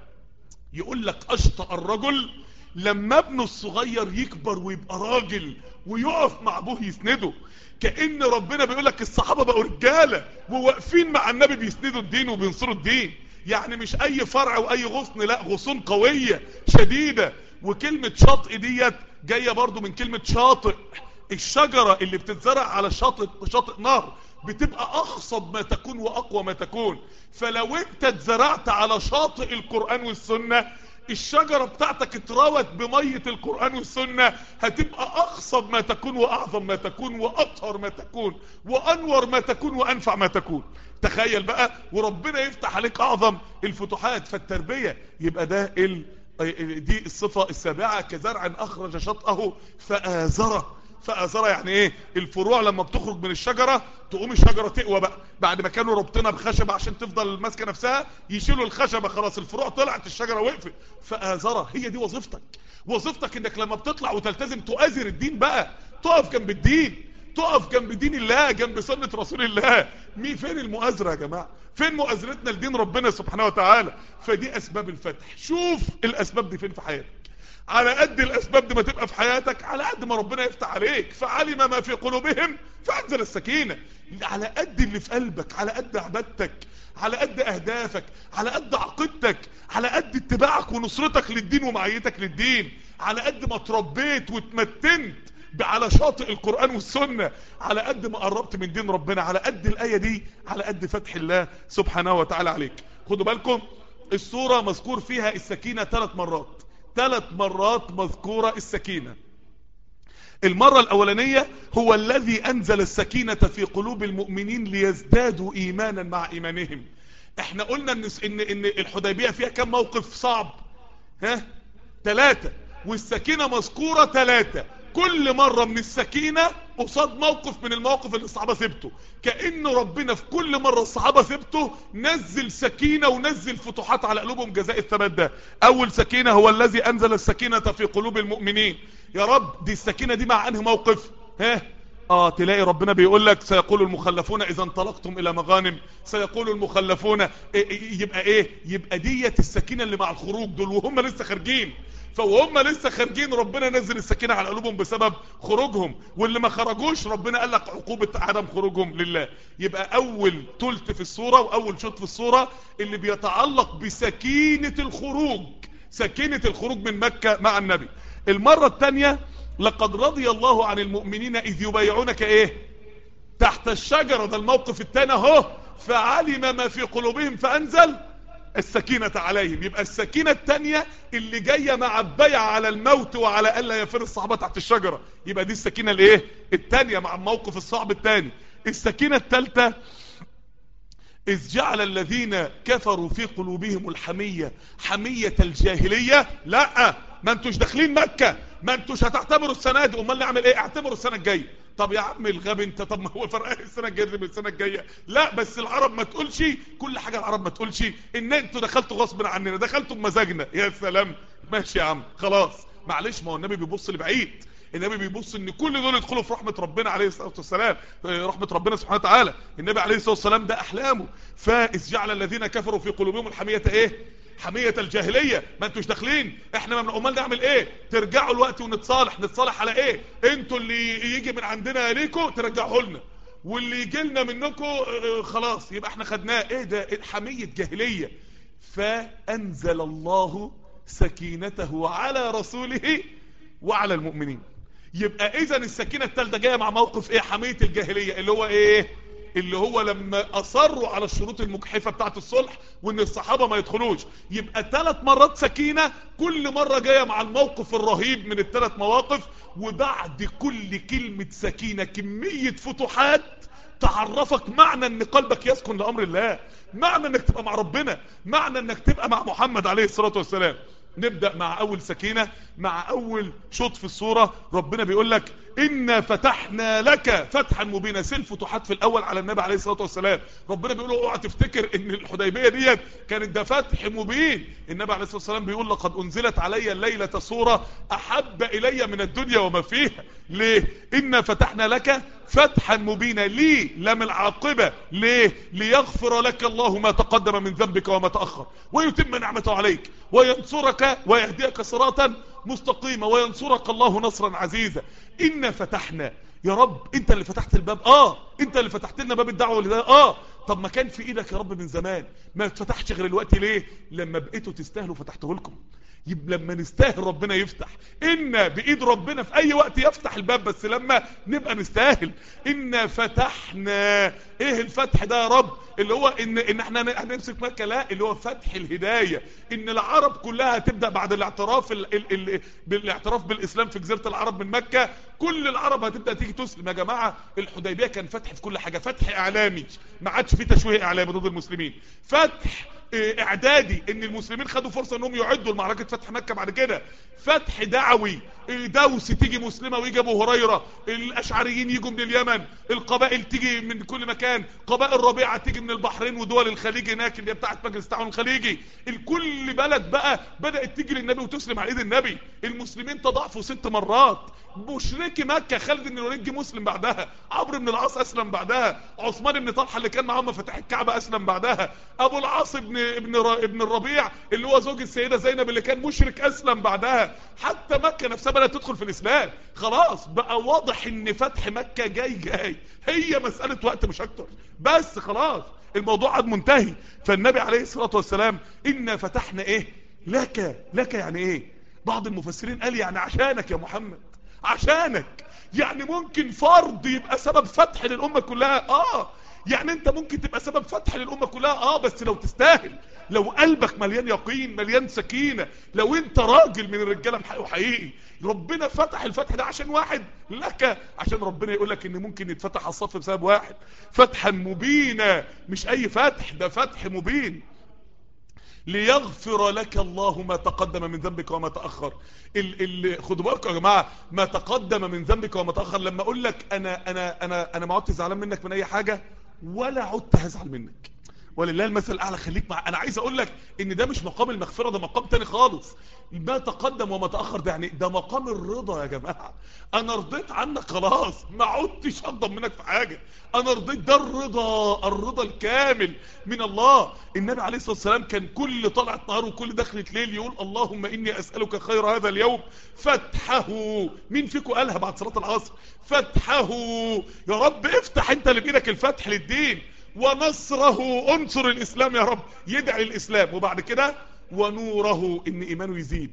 يقول لك اشطأ الرجل لما ابنه الصغير يكبر ويبقى راجل ويقف مع ابوه يسنده كأن ربنا بيقول لك الصحابة بقوا رجالة وواقفين مع النبي بيسندوا الدين وبينصروا الدين يعني مش اي فرع واي غصن لا غصون قوية شديدة وكلمة شاطئ ديت جاية برضو من كلمة شاطئ الشجرة اللي بتتزرع على شاطئ شاطئ نهر بتبقى اخصب ما تكون واقوى ما تكون فلو انت اتزرعت على شاطئ القرآن والسنة الشجرة بتاعتك اتروت بمية القرآن والسنة هتبقى اخصب ما تكون واعظم ما تكون واطهر ما تكون وانور ما تكون وانفع ما تكون تخيل بقى وربنا يفتح عليك اعظم الفتوحات فالتربية يبقى ده ال... دي الصفة السابعة كزرع اخرج شطأه فآزره فآزرة يعني ايه الفروع لما بتخرج من الشجرة تقوم الشجرة تقوى بقى بعد ما كانوا ربطنا بخشبة عشان تفضل ماسكة نفسها يشيلوا الخشبة خلاص الفروع طلعت الشجرة وقفت فآزرة هي دي وظيفتك وظيفتك انك لما بتطلع وتلتزم تؤازر الدين بقى تقف جنب الدين تقف جنب دين الله جنب سنة رسول الله مين فين المؤازرة يا جماعة فين مؤازرتنا لدين ربنا سبحانه وتعالى فدي اسباب الفتح شوف الاسباب دي فين في حياتك على قد الاسباب دي ما تبقى في حياتك على قد ما ربنا يفتح عليك فعلم ما في قلوبهم فانزل السكينة على قد اللي في قلبك على قد عبادتك على قد اهدافك على قد عقيدتك على قد اتباعك ونصرتك للدين ومعيتك للدين على قد ما تربيت واتمتنت على شاطئ القرآن والسنة على قد ما قربت من دين ربنا على قد الآية دي على قد فتح الله سبحانه وتعالى عليك خدوا بالكم السورة مذكور فيها السكينة ثلاث مرات ثلاث مرات مذكورة السكينة المرة الأولانية هو الذي أنزل السكينة في قلوب المؤمنين ليزدادوا إيمانا مع إيمانهم احنا قلنا ان, إن, إن الحديبية فيها كم موقف صعب ها ثلاثة والسكينة مذكورة ثلاثة كل مرة من السكينة قصاد موقف من المواقف اللي الصحابة ثبتوا كأن ربنا في كل مرة الصحابة ثبتوا نزل سكينة ونزل فتوحات على قلوبهم جزاء الثبات ده اول سكينة هو الذي انزل السكينة في قلوب المؤمنين يا رب دي السكينة دي مع انهي موقف ها اه تلاقي ربنا بيقول لك سيقول المخلفون اذا انطلقتم الى مغانم سيقول المخلفون إيه يبقى ايه يبقى ديت السكينة اللي مع الخروج دول وهم لسه خارجين فوهم لسه خارجين ربنا نزل السكينة على قلوبهم بسبب خروجهم واللي ما خرجوش ربنا قال لك عقوبة عدم خروجهم لله يبقى اول تلت في الصورة واول شوط في الصورة اللي بيتعلق بسكينة الخروج سكينة الخروج من مكة مع النبي المرة الثانية لقد رضي الله عن المؤمنين اذ يبايعونك ايه تحت الشجرة ده الموقف الثاني اهو فعلم ما في قلوبهم فانزل السكينة عليهم يبقى السكينة التانية اللي جاية مع البيع على الموت وعلى ألا يفر الصحابة تحت الشجرة يبقى دي السكينة الايه التانية مع الموقف الصعب التاني السكينة التالتة إذ جعل الذين كفروا في قلوبهم الحمية حمية الجاهلية لا ما انتوش داخلين مكة ما انتوش هتعتبروا السنة دي امال نعمل ايه اعتبروا السنة الجاية طب يا عم الغبي انت طب ما هو فرق ايه السنة الجاية من السنة الجاية لا بس العرب ما تقولش كل حاجة العرب ما تقولش ان انتوا دخلتوا غصب عننا دخلتوا بمزاجنا يا سلام ماشي يا عم خلاص معلش ما هو النبي بيبص لبعيد النبي بيبص ان كل دول يدخلوا في رحمة ربنا عليه الصلاة والسلام رحمة ربنا سبحانه وتعالى النبي عليه الصلاة والسلام ده احلامه فاذ جعل الذين كفروا في قلوبهم الحمية ايه حمية الجاهلية ما انتوش داخلين احنا ما امال نعمل ايه ترجعوا الوقت ونتصالح نتصالح على ايه انتوا اللي يجي من عندنا ليكوا ترجعوا لنا واللي يجي لنا منكم خلاص يبقى احنا خدناه ايه ده حمية جاهلية فانزل الله سكينته على رسوله وعلى المؤمنين يبقى اذا السكينة التالتة جاية مع موقف ايه حمية الجاهلية اللي هو ايه اللي هو لما اصروا على الشروط المجحفة بتاعت الصلح وان الصحابة ما يدخلوش يبقى ثلاث مرات سكينة كل مرة جاية مع الموقف الرهيب من الثلاث مواقف وبعد كل كلمة سكينة كمية فتوحات تعرفك معنى ان قلبك يسكن لامر الله معنى انك تبقى مع ربنا معنى انك تبقى مع محمد عليه الصلاة والسلام نبدأ مع اول سكينة مع اول شوط في الصورة ربنا بيقول لك إنا فتحنا لك فتحا مبينا سيل فتوحات في الاول على النبي عليه الصلاة والسلام ربنا بيقول اوعى تفتكر ان الحديبية ديت كانت ده فتح مبين النبي عليه الصلاة والسلام بيقول لقد انزلت علي الليلة صورة احب الي من الدنيا وما فيها ليه إنا فتحنا لك فتحا مبينا ليه لم العاقبة ليه ليغفر لك الله ما تقدم من ذنبك وما تأخر ويتم نعمته عليك وينصرك ويهديك صراطا مستقيمة وينصرك الله نصرا عزيزا إنا فتحنا يا رب انت اللي فتحت الباب اه انت اللي فتحت لنا باب الدعوة لده اه طب ما كان في ايدك يا رب من زمان ما اتفتحش غير الوقت ليه لما بقيتوا تستاهلوا فتحته لكم يبقى لما نستاهل ربنا يفتح إن بإيد ربنا في أي وقت يفتح الباب بس لما نبقى نستاهل إن فتحنا إيه الفتح ده يا رب اللي هو إن, إن احنا هنمسك مكة لا اللي هو فتح الهداية إن العرب كلها هتبدأ بعد الاعتراف ال ال ال بالاعتراف بالإسلام في جزيرة العرب من مكة كل العرب هتبدأ تيجي تسلم يا جماعة الحديبية كان فتح في كل حاجة فتح إعلامي ما عادش فيه تشويه إعلامي ضد المسلمين فتح اعدادي ان المسلمين خدوا فرصة انهم يعدوا لمعركة فتح مكة بعد كده فتح دعوي دوس تيجي مسلمة ويجي ابو هريرة الاشعريين يجوا من اليمن القبائل تيجي من كل مكان قبائل ربيعة تيجي من البحرين ودول الخليج هناك اللي هي بتاعت مجلس التعاون الخليجي الكل بلد بقى بدأت تيجي للنبي وتسلم على ايد النبي المسلمين تضاعفوا ست مرات مشركي مكة خالد بن الوليد جه مسلم بعدها عمرو بن العاص اسلم بعدها عثمان بن طلحه اللي كان معاهم مفاتيح الكعبة اسلم بعدها ابو العاص ابن ابن ابن الربيع اللي هو زوج السيدة زينب اللي كان مشرك اسلم بعدها حتى مكة نفسها بدأت تدخل في الاسلام خلاص بقى واضح ان فتح مكة جاي جاي هي مسألة وقت مش اكتر بس خلاص الموضوع عاد منتهي فالنبي عليه الصلاة والسلام إنا فتحنا ايه لك لك يعني ايه بعض المفسرين قال يعني عشانك يا محمد عشانك يعني ممكن فرض يبقى سبب فتح للأمة كلها اه يعني انت ممكن تبقى سبب فتح للأمة كلها اه بس لو تستاهل لو قلبك مليان يقين مليان سكينة لو انت راجل من الرجالة وحقيقي ربنا فتح الفتح ده عشان واحد لك عشان ربنا يقول لك ان ممكن يتفتح الصف بسبب واحد فتحا مبينا مش اي فتح ده فتح مبين ليغفر لك الله ما تقدم من ذنبك وما تأخر ال ال خدوا بالكم يا جماعة ما تقدم من ذنبك وما تأخر لما اقول لك انا انا انا انا ما عدت زعلان منك من اي حاجة ولا عدت هزعل منك ولله المثل الاعلى خليك مع انا عايز اقول لك ان ده مش مقام المغفرة ده مقام تاني خالص ما تقدم وما تأخر ده يعني ده مقام الرضا يا جماعة انا رضيت عنك خلاص ما عدتش اقدم منك في حاجة انا رضيت ده الرضا الرضا الكامل من الله النبي عليه الصلاة والسلام كان كل طلعة نهار وكل دخلة ليل يقول اللهم اني اسألك خير هذا اليوم فتحه مين فيكم قالها بعد صلاة العصر فتحه يا رب افتح انت اللي بايدك الفتح للدين ونصره انصر الاسلام يا رب يدعي الاسلام وبعد كده ونوره ان ايمانه يزيد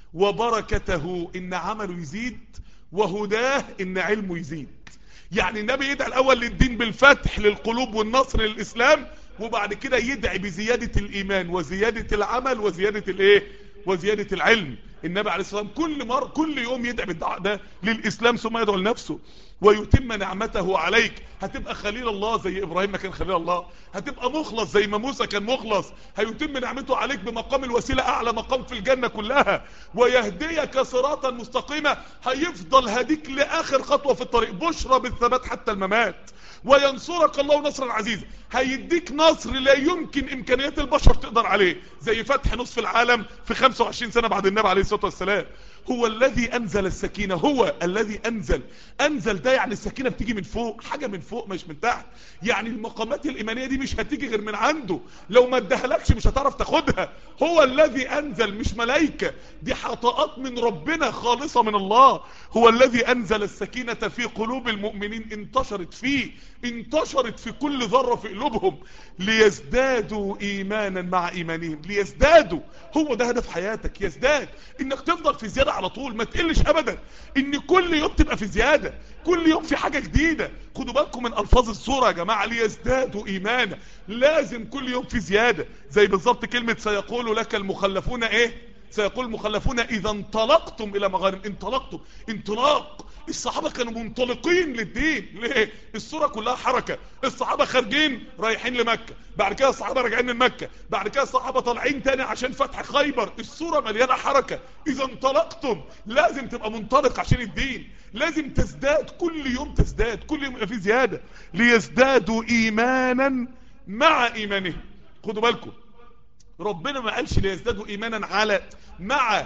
وبركته ان عمله يزيد وهداه ان علمه يزيد يعني النبي يدعي الاول للدين بالفتح للقلوب والنصر للاسلام وبعد كده يدعي بزيادة الايمان وزيادة العمل وزيادة الايه وزيادة العلم النبي عليه الصلاة والسلام كل مر كل يوم يدعي بالدعاء ده للإسلام ثم يدعو لنفسه ويتم نعمته عليك هتبقى خليل الله زي إبراهيم ما كان خليل الله هتبقى مخلص زي ما موسى كان مخلص هيتم نعمته عليك بمقام الوسيلة أعلى مقام في الجنة كلها ويهديك صراطا مستقيمة هيفضل هديك لآخر خطوة في الطريق بشرى بالثبات حتى الممات وينصرك الله نصرا عزيزا هيديك نصر لا يمكن امكانيات البشر تقدر عليه زي فتح نصف العالم في 25 سنة بعد النبي عليه الصلاة والسلام هو الذي انزل السكينة هو الذي انزل انزل ده يعني السكينة بتيجي من فوق حاجة من فوق مش من تحت يعني المقامات الايمانية دي مش هتيجي غير من عنده لو ما ادهلكش مش هتعرف تاخدها هو الذي انزل مش ملايكة دي حطاءات من ربنا خالصة من الله هو الذي انزل السكينة في قلوب المؤمنين انتشرت فيه انتشرت في كل ذرة في قلوبهم ليزدادوا ايمانا مع ايمانهم ليزدادوا هو ده هدف حياتك يزداد انك تفضل في زيادة على طول ما تقلش ابدا ان كل يوم تبقى في زيادة كل يوم في حاجة جديدة خدوا بالكم من الفاظ الصورة يا جماعة ليزدادوا ايمانا لازم كل يوم في زيادة زي بالظبط كلمة سيقول لك المخلفون ايه سيقول المخلفون اذا انطلقتم الى مغانم انطلقتم انطلاق الصحابة كانوا منطلقين للدين ليه الصورة كلها حركة الصحابة خارجين رايحين لمكة بعد كده الصحابة راجعين من مكة بعد كده الصحابة طالعين تاني عشان فتح خيبر الصورة مليانة حركة اذا انطلقتم لازم تبقى منطلق عشان الدين لازم تزداد كل يوم تزداد كل يوم يبقى في زيادة ليزدادوا ايمانا مع ايمانهم خدوا بالكم ربنا ما قالش ليزدادوا ايمانا على مع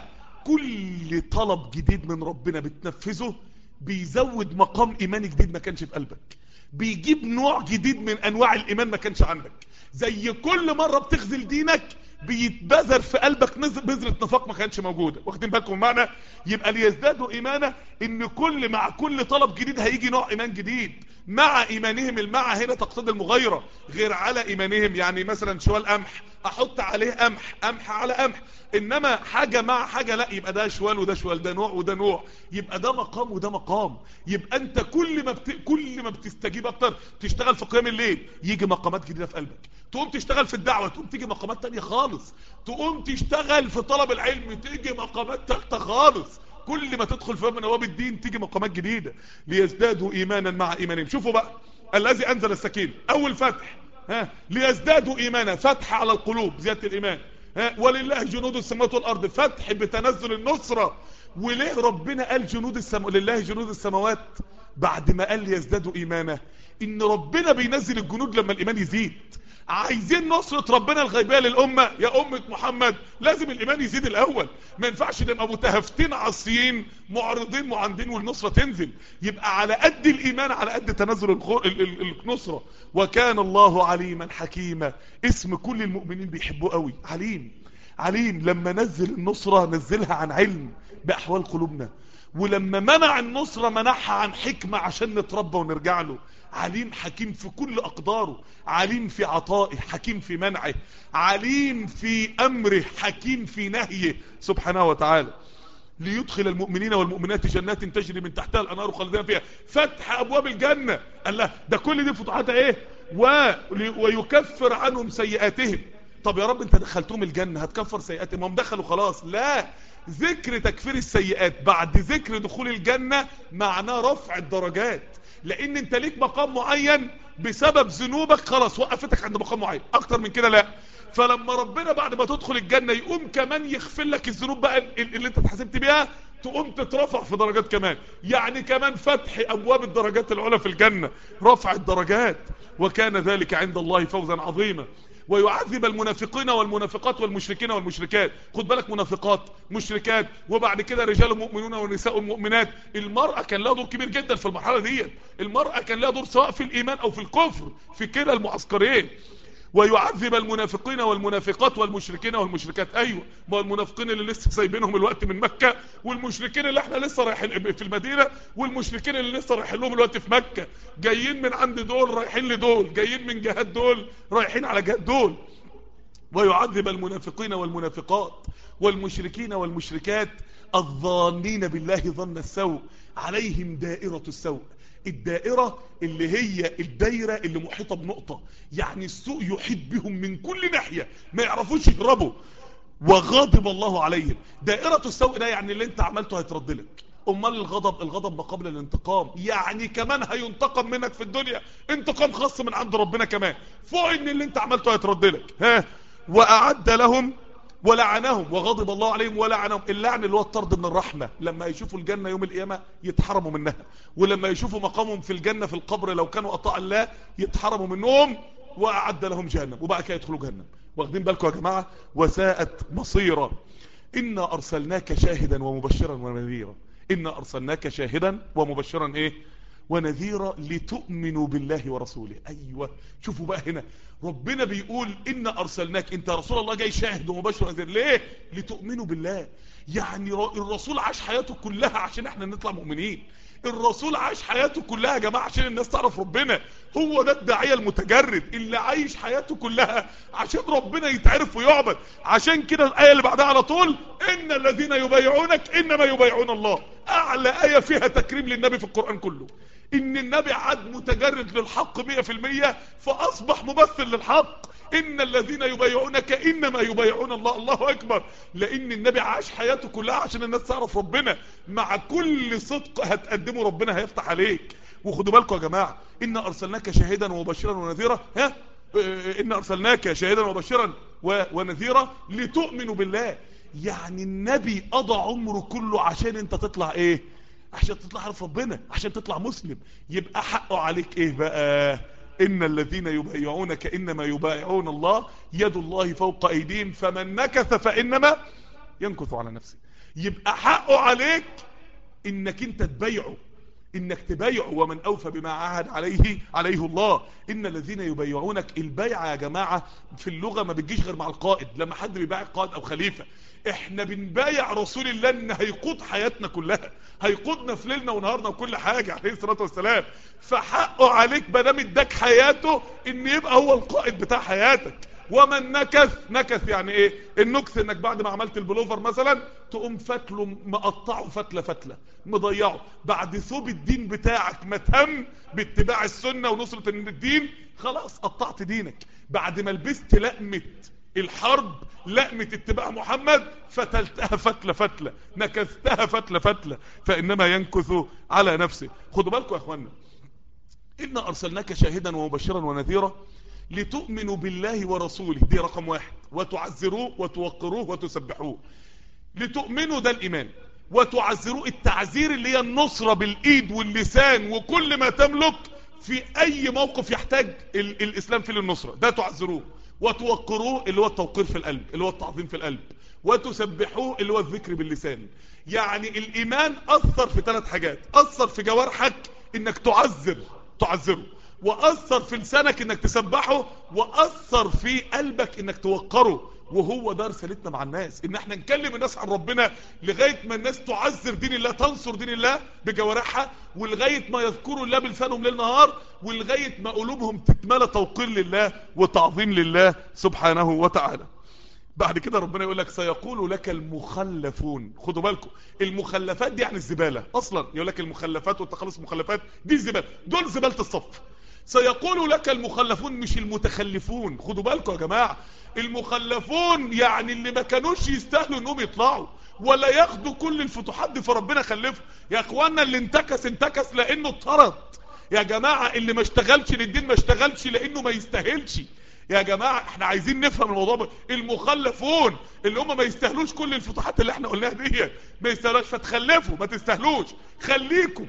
كل طلب جديد من ربنا بتنفذه بيزود مقام ايماني جديد ما كانش في قلبك بيجيب نوع جديد من انواع الايمان ما كانش عندك زي كل مرة بتخذل دينك بيتبذر في قلبك بذرة نفاق ما كانش موجودة واخدين بالكم معنا يبقى ليزدادوا ايمانا ان كل مع كل طلب جديد هيجي نوع ايمان جديد مع ايمانهم المع هنا تقتضي المغايرة غير على ايمانهم يعني مثلا شوال قمح احط عليه قمح قمح على قمح انما حاجة مع حاجة لا يبقى ده شوال وده شوال ده نوع وده نوع يبقى ده مقام وده مقام يبقى انت كل ما بت... كل ما بتستجيب اكتر تشتغل في قيام الليل يجي مقامات جديدة في قلبك تقوم تشتغل في الدعوة تقوم تيجي مقامات تانية خالص تقوم تشتغل في طلب العلم تيجي مقامات تالتة خالص كل ما تدخل في باب من ابواب الدين تيجي مقامات جديدة ليزدادوا ايمانا مع ايمانهم شوفوا بقى الذي انزل السكينة اول فتح ها ليزدادوا ايمانا فتح على القلوب زيادة الايمان ها ولله جنود السماوات والارض فتح بتنزل النصرة وليه ربنا قال جنود السماوات لله جنود السماوات بعد ما قال ليزدادوا ايمانا ان ربنا بينزل الجنود لما الايمان يزيد عايزين نصرة ربنا الغيبية للأمة يا أمة محمد لازم الإيمان يزيد الأول ما ينفعش نبقى متهافتين عصيين معرضين معاندين والنصرة تنزل يبقى على قد الإيمان على قد تنزل النصرة وكان الله عليما حكيما اسم كل المؤمنين بيحبوه قوي عليم عليم لما نزل النصرة نزلها عن علم بأحوال قلوبنا ولما منع النصرة منعها عن حكمة عشان نتربى ونرجع له عليم حكيم في كل أقداره عليم في عطائه حكيم في منعه عليم في أمره حكيم في نهيه سبحانه وتعالى ليدخل المؤمنين والمؤمنات جنات تجري من تحتها الأنهار خالدين فيها فتح أبواب الجنة قال له ده كل دي فتوحاتها إيه و... ويكفر عنهم سيئاتهم طب يا رب انت دخلتهم الجنة هتكفر سيئاتهم هم دخلوا خلاص لا ذكر تكفير السيئات بعد ذكر دخول الجنة معناه رفع الدرجات لان انت ليك مقام معين بسبب ذنوبك خلاص وقفتك عند مقام معين اكتر من كده لا فلما ربنا بعد ما تدخل الجنة يقوم كمان يغفر لك الذنوب بقى اللي انت اتحسبت بيها تقوم تترفع في درجات كمان يعني كمان فتح ابواب الدرجات العلى في الجنة رفع الدرجات وكان ذلك عند الله فوزا عظيما ويعذب المنافقين والمنافقات والمشركين والمشركات خد بالك منافقات مشركات وبعد كده رجال مؤمنون ونساء مؤمنات المرأة كان لها دور كبير جدا في المرحلة دي المرأة كان لها دور سواء في الإيمان أو في الكفر في كلا المعسكرين ويعذب المنافقين والمنافقات والمشركين والمشركات ايوه ما المنافقين اللي لسه سايبينهم الوقت من مكة والمشركين اللي احنا لسه رايحين في المدينة والمشركين اللي لسه رايحين لهم الوقت في مكة جايين من عند دول رايحين لدول جايين من جهات دول رايحين على جهات دول ويعذب المنافقين والمنافقات والمشركين والمشركات الظانين بالله ظن السوء عليهم دائرة السوء الدائرة اللي هي الدايرة اللي محيطة بنقطة يعني السوء يحيط بهم من كل ناحية ما يعرفوش يهربوا وغضب الله عليهم دائرة السوء ده يعني اللي انت عملته هيترد لك امال الغضب الغضب ما قبل الانتقام يعني كمان هينتقم منك في الدنيا انتقام خاص من عند ربنا كمان فوق ان اللي انت عملته هيترد لك ها واعد لهم ولعنهم وغضب الله عليهم ولعنهم اللعن اللي هو الطرد من الرحمة لما يشوفوا الجنة يوم القيامة يتحرموا منها ولما يشوفوا مقامهم في الجنة في القبر لو كانوا أطاع الله يتحرموا منهم وأعد لهم جهنم وبعد كده يدخلوا جهنم واخدين بالكم يا جماعة وساءت مصيرا إنا أرسلناك شاهدا ومبشرا ونذيرا إنا أرسلناك شاهدا ومبشرا إيه ونذيرا لتؤمنوا بالله ورسوله أيوة شوفوا بقى هنا ربنا بيقول إن أرسلناك أنت رسول الله جاي شاهد ومبشر ونذير ليه لتؤمنوا بالله يعني الرسول عاش حياته كلها عشان احنا نطلع مؤمنين الرسول عاش حياته كلها يا جماعة عشان الناس تعرف ربنا هو ده الداعية المتجرد اللي عايش حياته كلها عشان ربنا يتعرف ويعبد عشان كده الآية اللي بعدها على طول إن الذين يبايعونك إنما يبايعون الله أعلى آية فيها تكريم للنبي في القرآن كله إن النبي عاد متجرد للحق 100% فأصبح ممثل للحق إن الذين يبايعونك إنما يبايعون الله الله أكبر لأن النبي عاش حياته كلها عشان الناس تعرف ربنا مع كل صدق هتقدمه ربنا هيفتح عليك وخدوا بالكم يا جماعة إن أرسلناك شاهدا ومبشرا ونذيرا ها إن أرسلناك شاهدا ومبشرا ونذيرا لتؤمنوا بالله يعني النبي قضى عمره كله عشان انت تطلع ايه عشان تطلع عارف ربنا عشان تطلع مسلم يبقى حقه عليك ايه بقى إن الذين يبايعونك إنما يبايعون الله يد الله فوق أيديهم فمن نكث فإنما ينكث على نفسه يبقى حقه عليك إنك أنت تبايعه إنك تبايعه ومن أوفى بما عهد عليه عليه الله إن الذين يبايعونك البيعة يا جماعة في اللغة ما بتجيش غير مع القائد لما حد بيبايع قائد أو خليفة احنا بنبايع رسول الله ان هيقود حياتنا كلها هيقودنا في ليلنا ونهارنا وكل حاجة عليه الصلاة والسلام فحقه عليك بدام اداك حياته ان يبقى هو القائد بتاع حياتك ومن نكث نكث يعني ايه النكث انك بعد ما عملت البلوفر مثلا تقوم فتله مقطعه فتلة فتلة مضيعه بعد ثوب الدين بتاعك ما تم باتباع السنة ونصرة الدين خلاص قطعت دينك بعد ما لبست لقمة الحرب لقمة اتباع محمد فتلتها فتلة فتلة نكثتها فتلة فتلة فإنما ينكث على نفسه خدوا بالكم يا أخوانا إن أرسلناك شاهدا ومبشرا ونذيرا لتؤمنوا بالله ورسوله دي رقم واحد وتعزروه وتوقروه وتسبحوه لتؤمنوا ده الإيمان وتعزروه التعزير اللي هي النصرة بالإيد واللسان وكل ما تملك في أي موقف يحتاج ال الإسلام فيه للنصرة ده تعزروه وتوقروه اللي هو التوقير في القلب اللي هو التعظيم في القلب وتسبحوه اللي هو الذكر باللسان يعني الإيمان أثر في ثلاث حاجات أثر في جوارحك إنك تعزر تعزره وأثر في لسانك إنك تسبحه وأثر في قلبك إنك توقره وهو ده رسالتنا مع الناس ان احنا نكلم الناس عن ربنا لغاية ما الناس تعذر دين الله تنصر دين الله بجوارحها ولغاية ما يذكروا الله بلسانهم ليل نهار ولغاية ما قلوبهم تتملى توقير لله وتعظيم لله سبحانه وتعالى بعد كده ربنا يقول لك سيقول لك المخلفون خدوا بالكم المخلفات دي يعني الزبالة اصلا يقول لك المخلفات والتخلص المخلفات دي الزبالة دول زبالة الصف سيقول لك المخلفون مش المتخلفون خدوا بالكم يا جماعة المخلفون يعني اللي ما كانوش يستاهلوا انهم يطلعوا ولا ياخدوا كل الفتوحات دي فربنا خلفه يا اخوانا اللي انتكس انتكس لانه اتطرد يا جماعة اللي ما اشتغلش للدين ما اشتغلش لانه ما يستاهلش يا جماعة احنا عايزين نفهم الموضوع ده المخلفون اللي هم ما يستاهلوش كل الفتوحات اللي احنا قلناها دي ما يستاهلوش فتخلفوا ما تستاهلوش خليكم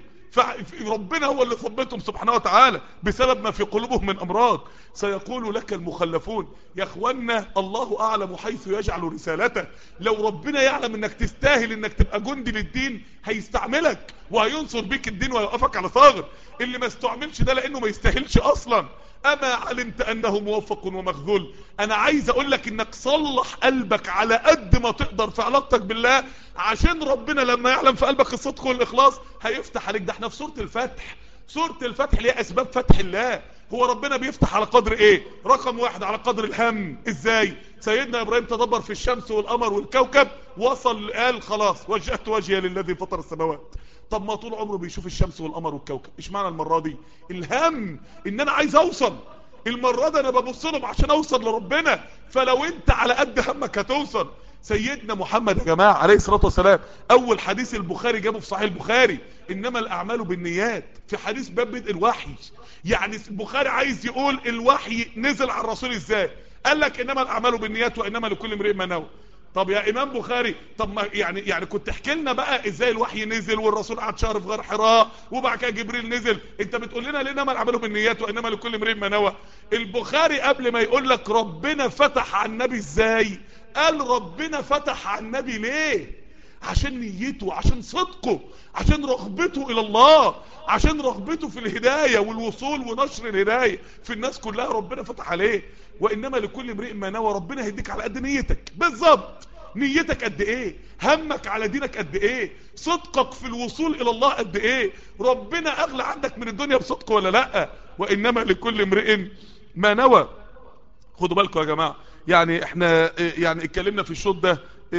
فربنا هو اللي ثبتهم سبحانه وتعالى بسبب ما في قلوبهم من امراض سيقول لك المخلفون يا اخوانا الله اعلم حيث يجعل رسالته لو ربنا يعلم انك تستاهل انك تبقى جندي للدين هيستعملك وهينصر بيك الدين ويوقفك على ثغر اللي ما استعملش ده لانه ما يستاهلش اصلا اما علمت انه موفق ومخذول انا عايز اقول لك انك صلح قلبك على قد ما تقدر في علاقتك بالله عشان ربنا لما يعلم في قلبك الصدق والاخلاص هيفتح عليك ده احنا في سورة الفتح سورة الفتح اللي هي اسباب فتح الله هو ربنا بيفتح على قدر ايه رقم واحد على قدر الهم ازاي سيدنا ابراهيم تدبر في الشمس والقمر والكوكب وصل قال خلاص وجهت وجهي للذي فطر السماوات طب ما طول عمره بيشوف الشمس والقمر والكوكب ايش معنى المرة دي الهم ان انا عايز اوصل المرة دي انا ببص لهم عشان اوصل لربنا فلو انت على قد همك هتوصل سيدنا محمد يا جماعة عليه الصلاة والسلام اول حديث البخاري جابه في صحيح البخاري انما الاعمال بالنيات في حديث باب بدء الوحي يعني البخاري عايز يقول الوحي نزل على الرسول ازاي قال لك انما الاعمال بالنيات وانما لكل امرئ ما نوى طب يا امام بخاري طب ما يعني يعني كنت تحكي لنا بقى ازاي الوحي نزل والرسول قعد شهر في غار حراء وبعد كده جبريل نزل انت بتقول لنا ليه انما الاعمال بالنيات وانما لكل امرئ ما نوى البخاري قبل ما يقول لك ربنا فتح على النبي ازاي قال ربنا فتح على النبي ليه عشان نيته عشان صدقه عشان رغبته الى الله عشان رغبته في الهداية والوصول ونشر الهداية في الناس كلها ربنا فتح عليه وانما لكل امرئ ما نوى ربنا هيديك على قد نيتك بالظبط نيتك قد ايه همك على دينك قد ايه صدقك في الوصول الى الله قد ايه ربنا اغلى عندك من الدنيا بصدق ولا لا وانما لكل امرئ ما نوى خدوا بالكم يا جماعة يعني احنا يعني اتكلمنا في الشوط ده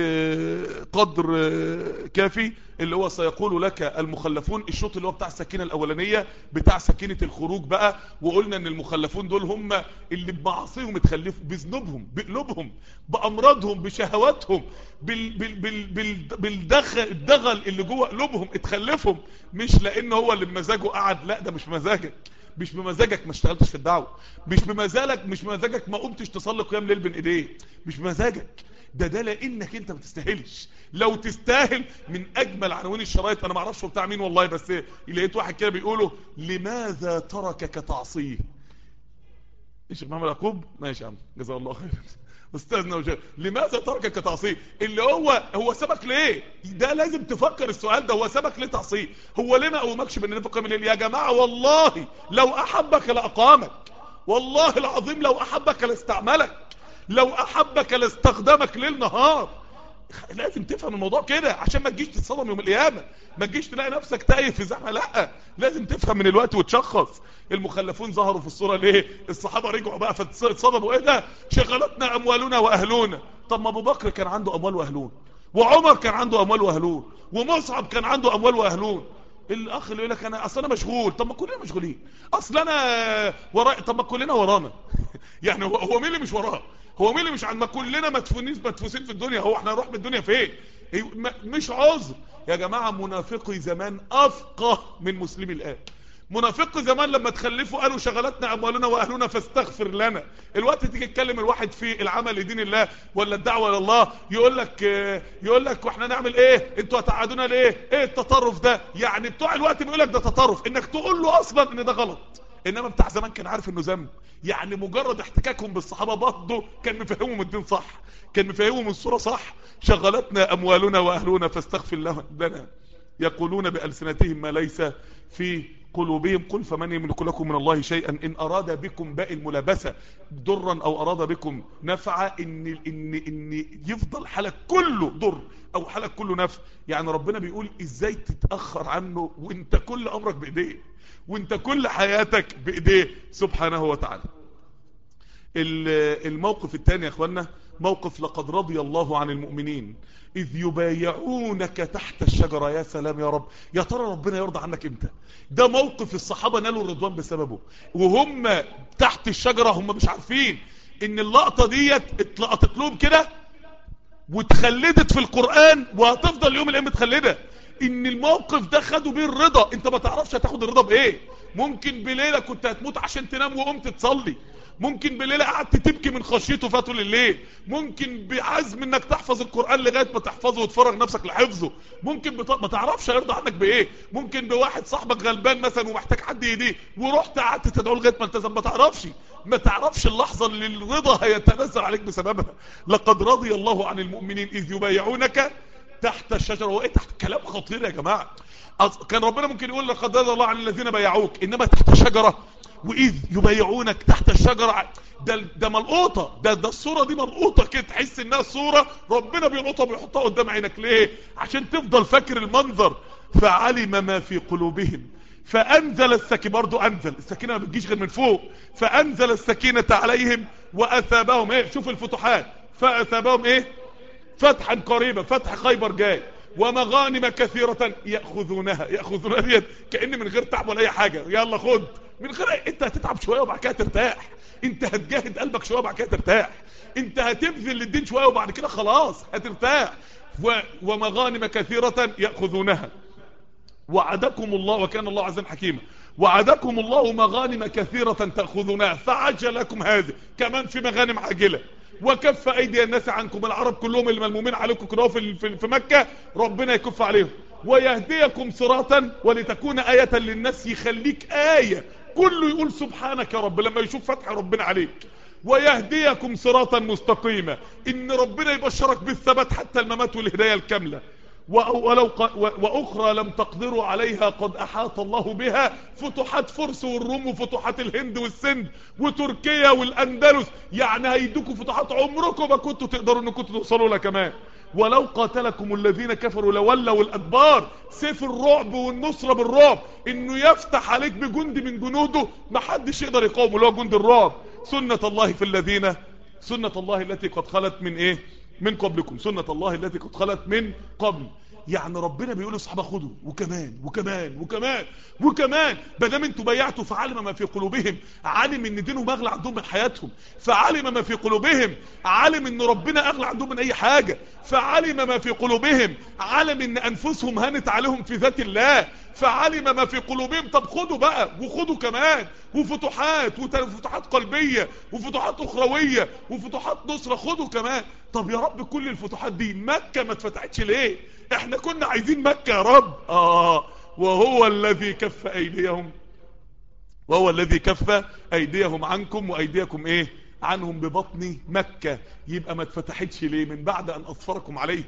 قدر كافي اللي هو سيقول لك المخلفون الشوط اللي هو بتاع السكينة الاولانية بتاع سكينة الخروج بقى وقلنا ان المخلفون دول هم اللي بمعاصيهم اتخلفوا بذنوبهم بقلوبهم بامراضهم بشهواتهم بال بال بال بال بالدخل الدغل اللي جوه قلوبهم اتخلفهم مش لان هو اللي بمزاجه قعد لا ده مش مزاجك مش بمزاجك ما اشتغلتش في الدعوة مش بمزاجك مش بمزاجك ما قمتش تصلي قيام ليل بين ايديك مش بمزاجك ده ده لانك انت ما تستاهلش لو تستاهل من اجمل عناوين الشرايط انا ما اعرفش هو بتاع مين والله بس لقيت واحد كده بيقوله لماذا تركك تعصيه ايش محمد يعقوب ماشي يا عم جزاه الله خير استاذنا وجه لماذا تركك تعصيه اللي هو هو سبك ليه ده لازم تفكر السؤال ده هو سبك ليه تعصيه هو ليه ما قومكش بان نفق من يا جماعه والله لو احبك لاقامك والله العظيم لو احبك لاستعملك لو احبك لاستخدمك ليل نهار لازم تفهم الموضوع كده عشان ما تجيش تتصدم يوم القيامه ما تجيش تلاقي نفسك تايه في زحمه لا لازم تفهم من الوقت وتشخص المخلفون ظهروا في الصوره ليه الصحابه رجعوا بقى فاتصدموا ايه ده شغلتنا اموالنا واهلنا طب ما ابو بكر كان عنده اموال واهلون وعمر كان عنده اموال واهلون ومصعب كان عنده اموال واهلون الاخ اللي يقول لك انا اصل انا مشغول طب ما كلنا مشغولين اصل انا وراء طب ما كلنا ورانا يعني هو, هو مين اللي مش وراه هو مين اللي مش عن ما كلنا مدفونين مدفوسين في الدنيا هو احنا هنروح بالدنيا فين مش عذر يا جماعه منافقي زمان افقه من مسلمي الان منافق زمان لما تخلفوا قالوا شغلتنا اموالنا واهلنا فاستغفر لنا الوقت تيجي تكلم الواحد في العمل لدين الله ولا الدعوه الى الله يقول لك يقول لك واحنا نعمل ايه انتوا هتقعدونا ليه ايه التطرف ده يعني بتوع الوقت بيقول لك ده تطرف انك تقول له اصلا ان ده غلط انما بتاع زمان كان عارف انه ذنب يعني مجرد احتكاكهم بالصحابه برضه كان مفهمهم الدين صح كان مفهمهم الصوره صح شغلتنا اموالنا واهلنا فاستغفر لنا يقولون بألسنتهم ما ليس في قلوبهم قل فمن يملك لكم من الله شيئا ان اراد بكم باقي الملابسة ضرا او اراد بكم نفعا ان ان ان يفضل حالك كله ضر او حالك كله نفع يعني ربنا بيقول ازاي تتاخر عنه وانت كل امرك بايديه وانت كل حياتك بايديه سبحانه وتعالى الموقف الثاني يا اخوانا موقف لقد رضي الله عن المؤمنين إذ يبايعونك تحت الشجرة يا سلام يا رب يا ترى ربنا يرضى عنك امتى ده موقف الصحابة نالوا الرضوان بسببه وهم تحت الشجرة هم مش عارفين ان اللقطة ديت اتلقطت لهم كده واتخلدت في القرآن وهتفضل يوم الأيام متخلدة ان الموقف ده خدوا بيه الرضا انت ما تعرفش هتاخد الرضا بايه ممكن بليلة كنت هتموت عشان تنام وقمت تصلي ممكن بليلة قعدت تبكي من خشيته فاتوا الليل ممكن بعزم انك تحفظ القرآن لغاية ما تحفظه وتفرغ نفسك لحفظه ممكن بط... ما تعرفش هيرضى عنك بايه ممكن بواحد صاحبك غلبان مثلا ومحتاج حد يديه ورحت قعدت تدعو لغاية ما التزم ما تعرفش ما تعرفش اللحظة اللي الرضا هيتنزل عليك بسببها لقد رضي الله عن المؤمنين اذ يبايعونك تحت الشجرة وايه تحت كلام خطير يا جماعة كان ربنا ممكن يقول لقد رضي الله عن الذين بايعوك انما تحت شجرة واذ يبايعونك تحت الشجرة ده ده ملقوطه ده ده الصوره دي ملقوطه كده تحس انها صوره ربنا بيلقطها وبيحطها قدام عينك ليه عشان تفضل فاكر المنظر فعلم ما في قلوبهم فانزل السكينه برضه انزل السكينه ما بتجيش غير من فوق فانزل السكينه عليهم واثابهم ايه شوف الفتوحات فاثابهم ايه فتحا قريبا فتح خيبر جاي ومغانم كثيرة يأخذونها يأخذونها ديت كأن من غير تعب ولا أي حاجة يلا خد من غير انت هتتعب شويه وبعد كده ترتاح انت هتجاهد قلبك شويه وبعد كده ترتاح انت هتبذل للدين شويه وبعد كده خلاص هترتاح و... ومغانم كثيره ياخذونها وعدكم الله وكان الله عزيزا حكيما وعدكم الله مغانم كثيرة تأخذونها فعجل لكم هذه كمان في مغانم عاجلة وكف أيدي الناس عنكم العرب كلهم الملمومين عليكم كده في, في, في مكة ربنا يكف عليهم ويهديكم صراطا ولتكون آية للناس يخليك آية كله يقول سبحانك يا رب لما يشوف فتح ربنا عليك ويهديكم صراطا مستقيما ان ربنا يبشرك بالثبات حتى الممات والهداية الكاملة ولو واخرى لم تقدروا عليها قد احاط الله بها فتوحات فرس والروم وفتوحات الهند والسند وتركيا والاندلس يعني هيدوكوا فتوحات عمركم ما كنتوا تقدروا انكم توصلوا لها كمان ولو قاتلكم الذين كفروا لولوا الادبار سيف الرعب والنصرة بالرعب انه يفتح عليك بجند من جنوده ما حدش يقدر يقاومه اللي هو جند الرعب سنة الله في الذين سنة الله التي قد خلت من ايه من قبلكم سنة الله التي قد خلت من قبل يعني ربنا بيقول للصحابه خدوا وكمان وكمان وكمان وكمان ما دام انتوا بيعتوا فعلم ما في قلوبهم علم ان دينهم اغلى عندهم من حياتهم فعلم ما في قلوبهم علم ان ربنا اغلى عندهم من اي حاجه فعلم ما في قلوبهم علم ان انفسهم هانت عليهم في ذات الله فعلم ما في قلوبهم طب خدوا بقى وخدوا كمان وفتوحات وفتوحات قلبية وفتوحات اخروية وفتوحات نصرة خدوا كمان طب يا رب كل الفتوحات دي مكة ما اتفتحتش ليه احنا كنا عايزين مكة يا رب اه وهو الذي كف ايديهم وهو الذي كف ايديهم عنكم وايديكم ايه عنهم ببطن مكة يبقى ما اتفتحتش ليه من بعد ان اظفركم عليه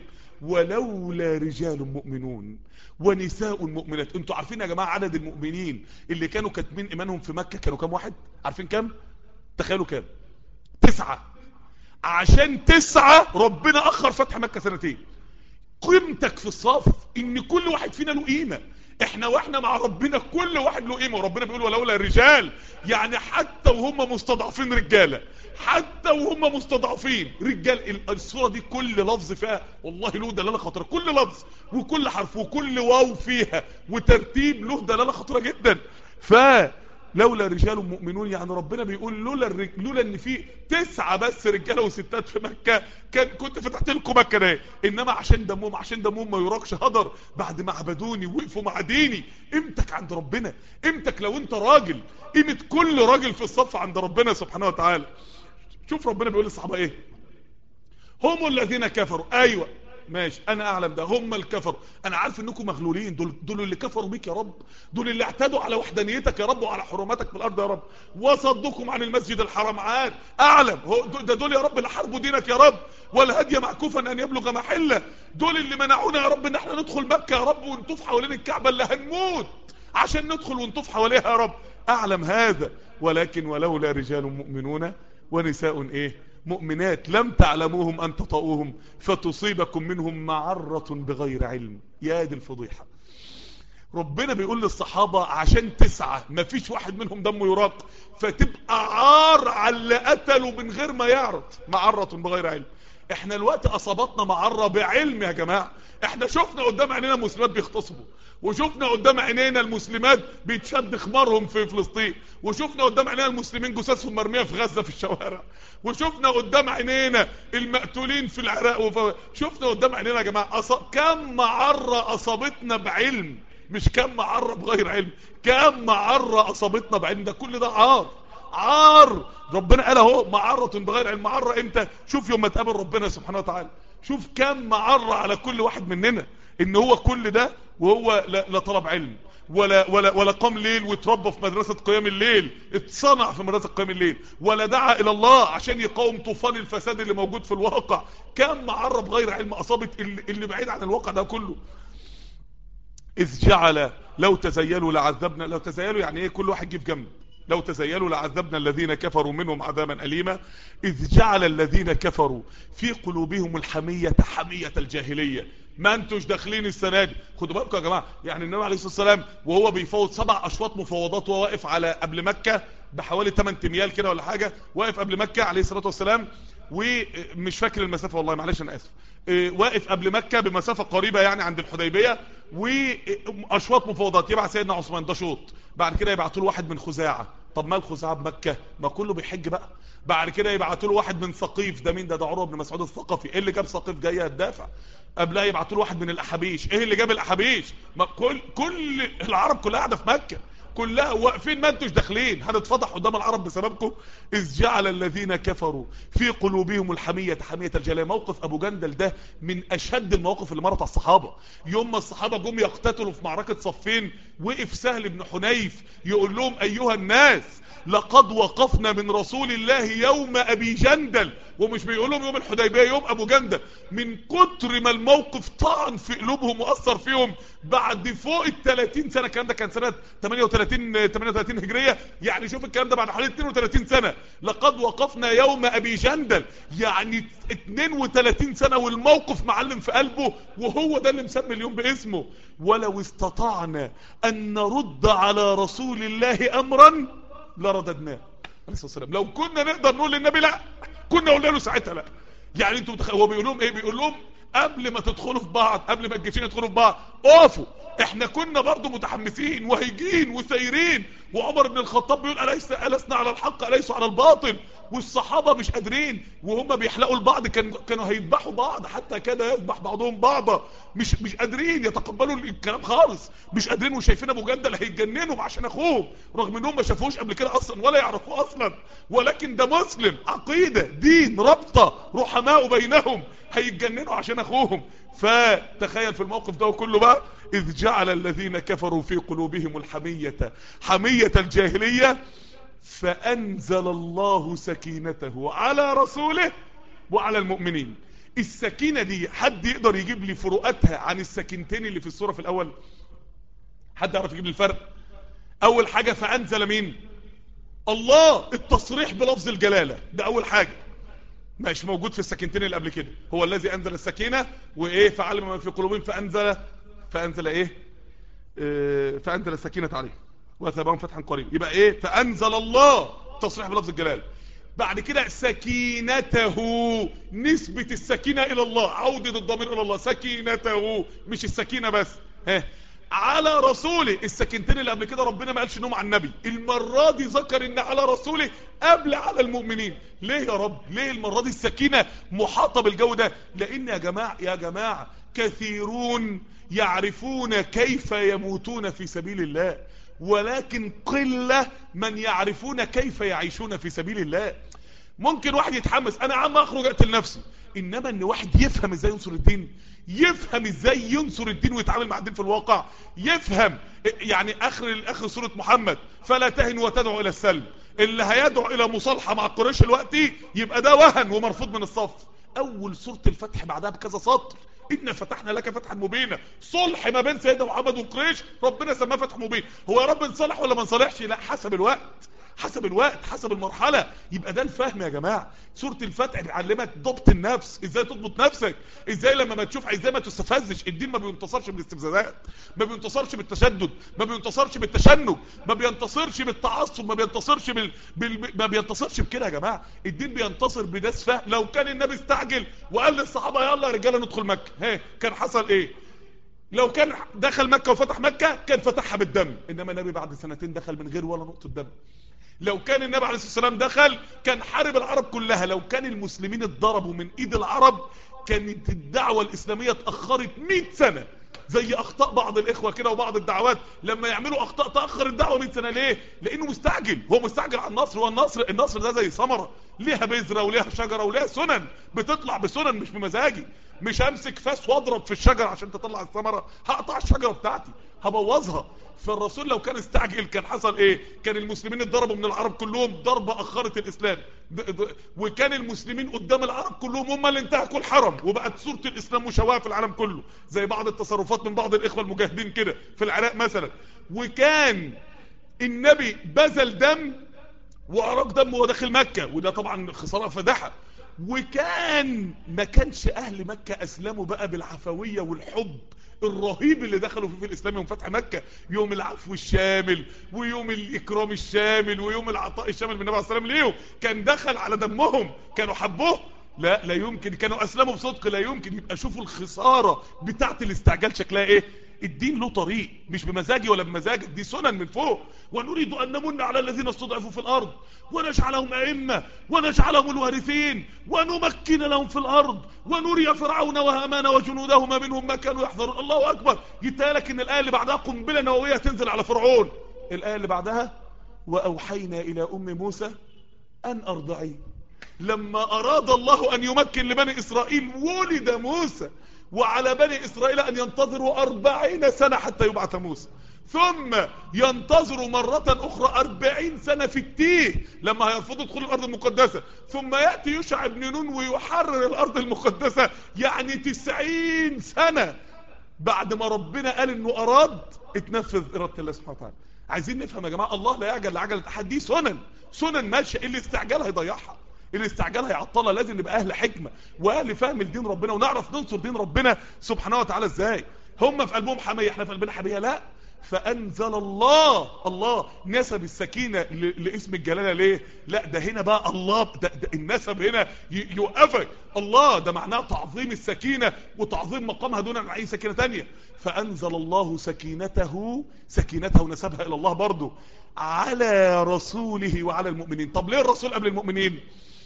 ولولا رجال مؤمنون ونساء مؤمنات انتوا عارفين يا جماعة عدد المؤمنين اللي كانوا كاتمين ايمانهم في مكة كانوا كام واحد عارفين كام تخيلوا كام تسعة عشان تسعة ربنا اخر فتح مكة سنتين قيمتك في الصف ان كل واحد فينا له قيمة احنا واحنا مع ربنا كل واحد له قيمه وربنا بيقول ولولا الرجال يعني حتى وهم مستضعفين رجاله حتى وهم مستضعفين رجال الصوره دي كل لفظ فيها والله له دلاله خطيره كل لفظ وكل حرف وكل واو فيها وترتيب له دلاله خطيره جدا ف لولا رجال مؤمنون يعني ربنا بيقول لولا الرج... لولا ان في تسعة بس رجاله وستات في مكة كان كنت فتحت لكم مكة ده انما عشان دمهم عشان دمهم ما يراكش هدر بعد ما عبدوني وقفوا مع ديني قيمتك عند ربنا قيمتك لو انت راجل قيمة كل راجل في الصف عند ربنا سبحانه وتعالى شوف ربنا بيقول للصحابة ايه هم الذين كفروا ايوه ماشي انا اعلم ده هم الكفر انا عارف انكم مغلولين دول دول اللي كفروا بيك يا رب دول اللي اعتدوا على وحدانيتك يا رب وعلى حرماتك في الارض يا رب وصدكم عن المسجد الحرام عاد اعلم هو ده دول يا رب اللي حاربوا دينك يا رب والهدي معكوفا ان يبلغ محله دول اللي منعونا يا رب ان احنا ندخل مكه يا رب ونطوف حوالين الكعبه اللي هنموت عشان ندخل ونطوف حواليها يا رب اعلم هذا ولكن ولولا رجال مؤمنون ونساء ايه مؤمنات لم تعلموهم أن تطؤوهم فتصيبكم منهم معرة بغير علم يا دي الفضيحة ربنا بيقول للصحابة عشان تسعة ما فيش واحد منهم دمه يراق فتبقى عار على اللي قتلوا من غير ما يعرض معرة بغير علم احنا الوقت اصابتنا معرة بعلم يا جماعة احنا شفنا قدام عينينا مسلمات بيختصبوا وشفنا قدام عينينا المسلمات بيتشد خمارهم في فلسطين وشفنا قدام عينينا المسلمين جثثهم مرميه في غزة في الشوارع وشفنا قدام عينينا المقتولين في العراق وف... شفنا قدام عينينا يا جماعة أص... كم معرة اصابتنا بعلم مش كم معرة بغير علم كم معرة اصابتنا بعلم ده كل ده عار عار ربنا قال اهو معرة بغير علم معرة امتى شوف يوم ما تقابل ربنا سبحانه وتعالى شوف كم معرة على كل واحد مننا ان هو كل ده وهو لا, لا طلب علم ولا ولا ولا قام ليل واتربى في مدرسة قيام الليل اتصنع في مدرسة قيام الليل ولا دعا الى الله عشان يقاوم طوفان الفساد اللي موجود في الواقع كم معرة بغير علم اصابت اللي, اللي بعيد عن الواقع ده كله اذ جعل لو تزيلوا لعذبنا لو تزيلوا يعني ايه كل واحد جه في جنب لو تزيلوا لعذبنا الذين كفروا منهم عذابا أليما إذ جعل الذين كفروا في قلوبهم الحمية حمية الجاهلية ما انتوش داخلين السنة دي خدوا بالكم يا جماعة يعني النبي عليه الصلاة والسلام وهو بيفوض سبع أشواط مفوضات وهو واقف على قبل مكة بحوالي 8 تميال كده ولا حاجة واقف قبل مكة عليه الصلاة والسلام ومش فاكر المسافة والله معلش انا اسف اه، واقف قبل مكة بمسافة قريبة يعني عند الحديبية واشواط مفاوضات يبعت سيدنا عثمان ده شوط بعد كده يبعتوا له واحد من خزاعة طب ما الخزاعة بمكة ما كله بيحج بقى بعد كده يبعتوا له واحد من ثقيف ده مين ده ده عروه بن مسعود الثقفي ايه اللي جاب ثقيف جايه تدافع قبلها يبعتوا له واحد من الاحابيش ايه اللي جاب الاحابيش ما كل كل العرب كلها قاعده في مكه كلها واقفين ما انتوش داخلين هنتفضح قدام العرب بسببكم اذ جعل الذين كفروا في قلوبهم الحمية حمية الجلاله موقف ابو جندل ده من اشد المواقف اللي مرت على الصحابة يوم ما الصحابة جم يقتتلوا في معركة صفين وقف سهل بن حنيف يقول لهم ايها الناس لقد وقفنا من رسول الله يوم ابي جندل ومش بيقول لهم يوم الحديبيه يوم ابو جندل من كتر ما الموقف طعن في قلوبهم واثر فيهم بعد فوق ال 30 سنه الكلام ده كان سنه 38 38 هجريه يعني شوف الكلام ده بعد حوالي 32 سنه لقد وقفنا يوم ابي جندل يعني 32 سنه والموقف معلم في قلبه وهو ده اللي مسمي اليوم باسمه ولو استطعنا ان نرد على رسول الله امرا لرددناه عليه الصلاه والسلام لو كنا نقدر نقول للنبي لا كنا قلنا له ساعتها لا يعني انتوا متخ... هو بيقول لهم ايه بيقول لهم قبل ما تدخلوا في بعض قبل ما الجيشين يدخلوا في بعض اقفوا احنا كنا برضو متحمسين وهيجين وسايرين وعمر بن الخطاب بيقول أليس ألسنا على الحق أليسوا على الباطل والصحابة مش قادرين وهم بيحلقوا البعض كان كانوا هيذبحوا بعض حتى كاد يذبح بعضهم بعضا مش مش قادرين يتقبلوا الكلام خالص مش قادرين وشايفين ابو جندل هيتجننوا عشان اخوهم رغم انهم ما شافوهوش قبل كده اصلا ولا يعرفوه اصلا ولكن ده مسلم عقيدة دين رابطة رحماء بينهم هيتجننوا عشان اخوهم فتخيل في الموقف ده كله بقى اذ جعل الذين كفروا في قلوبهم الحمية حمية الجاهلية فانزل الله سكينته على رسوله وعلى المؤمنين السكينة دي حد يقدر يجيب لي فروقاتها عن السكينتين اللي في السورة في الاول حد يعرف يجيب لي الفرق اول حاجة فانزل مين الله التصريح بلفظ الجلالة ده اول حاجة مش موجود في السكينتين اللي قبل كده هو الذي انزل السكينة وايه فعلم ما في قلوبهم فانزل فانزل ايه اه فانزل السكينة عليه وثابهم فتحا قريب يبقى ايه فانزل الله تصريح بلفظ الجلالة بعد كده سكينته نسبة السكينة الى الله عودة الضمير الى الله سكينته مش السكينة بس ها على رسوله السكينتين اللي قبل كده ربنا ما قالش انهم على النبي المرة دي ذكر ان على رسوله قبل على المؤمنين ليه يا رب ليه المرة دي السكينة محاطة بالجو ده لان يا جماعة يا جماعة كثيرون يعرفون كيف يموتون في سبيل الله ولكن قلة من يعرفون كيف يعيشون في سبيل الله ممكن واحد يتحمس انا عم اخرج اقتل نفسي انما ان واحد يفهم ازاي ينصر الدين يفهم ازاي ينصر الدين ويتعامل مع الدين في الواقع يفهم يعني اخر اخر سورة محمد فلا تهن وتدعو الى السلم اللي هيدعو الى مصالحة مع قريش الوقتي يبقى ده وهن ومرفوض من الصف اول سورة الفتح بعدها بكذا سطر إن فتحنا لك فتحا مبينا صلح ما بين سيدنا محمد وقريش ربنا سماه فتح مبين هو يا رب نصلح ولا ما نصلحش لا حسب الوقت حسب الوقت حسب المرحلة يبقى ده الفهم يا جماعة سورة الفتح بيعلمك ضبط النفس ازاي تضبط نفسك ازاي لما ما تشوف ازاي ما تستفزش الدين ما بينتصرش بالاستفزازات ما بينتصرش بالتشدد ما بينتصرش بالتشنج ما بينتصرش بالتعصب ما بينتصرش بال... بال... ما بينتصرش بكده يا جماعة الدين بينتصر بناس فهم لو كان النبي استعجل وقال للصحابة يلا يا رجاله ندخل مكة ها كان حصل ايه لو كان دخل مكة وفتح مكة كان فتحها بالدم انما النبي بعد سنتين دخل من غير ولا نقطة دم لو كان النبي عليه الصلاة والسلام دخل كان حارب العرب كلها لو كان المسلمين اتضربوا من ايد العرب كانت الدعوة الاسلامية اتأخرت 100 سنة زي اخطاء بعض الاخوة كده وبعض الدعوات لما يعملوا اخطاء تأخر الدعوة 100 سنة ليه لانه مستعجل هو مستعجل على النصر هو النصر النصر ده زي ثمرة ليها بذرة وليها شجرة وليها سنن بتطلع بسنن مش بمزاجي مش همسك فاس واضرب في الشجرة عشان تطلع الثمرة هقطع الشجرة بتاعتي هبوظها فالرسول لو كان استعجل كان حصل ايه كان المسلمين اتضربوا من العرب كلهم ضربة اخرت الاسلام وكان المسلمين قدام العرب كلهم هم اللي انتهكوا الحرم وبقت صورة الاسلام مشوهة في العالم كله زي بعض التصرفات من بعض الاخوة المجاهدين كده في العراق مثلا وكان النبي بذل دم واراق دم وهو داخل مكة وده طبعا خسارة فدحة وكان ما كانش اهل مكة اسلموا بقى بالعفوية والحب الرهيب اللي دخلوا فيه في الاسلام يوم فتح مكة يوم العفو الشامل ويوم الاكرام الشامل ويوم العطاء الشامل بالنبي عليه الصلاه والسلام ليهم كان دخل على دمهم كانوا حبوه لا لا يمكن كانوا اسلموا بصدق لا يمكن يبقى شوفوا الخسارة بتاعت الاستعجال شكلها ايه الدين له طريق مش بمزاجي ولا بمزاجك دي سنن من فوق ونريد ان نمن على الذين استضعفوا في الارض ونجعلهم ائمه ونجعلهم الوارثين ونمكن لهم في الارض ونري فرعون وهامان وجنودهما منهم ما كانوا يحذرون الله اكبر يتهيألك ان الايه اللي بعدها قنبله نوويه تنزل على فرعون الايه اللي بعدها واوحينا الى ام موسى ان ارضعيه لما اراد الله ان يمكن لبني اسرائيل ولد موسى وعلى بني إسرائيل أن ينتظروا أربعين سنة حتى يبعث موسى ثم ينتظروا مرة أخرى أربعين سنة في التيه لما هيرفضوا دخول الأرض المقدسة ثم يأتي يشع بن نون ويحرر الأرض المقدسة يعني تسعين سنة بعد ما ربنا قال انه اراد اتنفذ ارادة الله سبحانه وتعالى عايزين نفهم يا جماعة الله لا يعجل لعجلة احد دي سنن سنن ماشية اللي استعجال هيضيعها الاستعجال هيعطلها لازم نبقى اهل حكمة واهل فهم لدين ربنا ونعرف ننصر دين ربنا سبحانه وتعالى ازاي هم في قلبهم حمية احنا في قلبنا حمية لا فانزل الله الله نسب السكينة لاسم الجلالة ليه لا ده هنا بقى الله ده, ده النسب هنا يوقفك الله ده معناه تعظيم السكينة وتعظيم مقامها دون عن اي سكينة تانية فانزل الله سكينته سكينته نسبها الى الله برضه على رسوله وعلى المؤمنين طب ليه الرسول قبل المؤمنين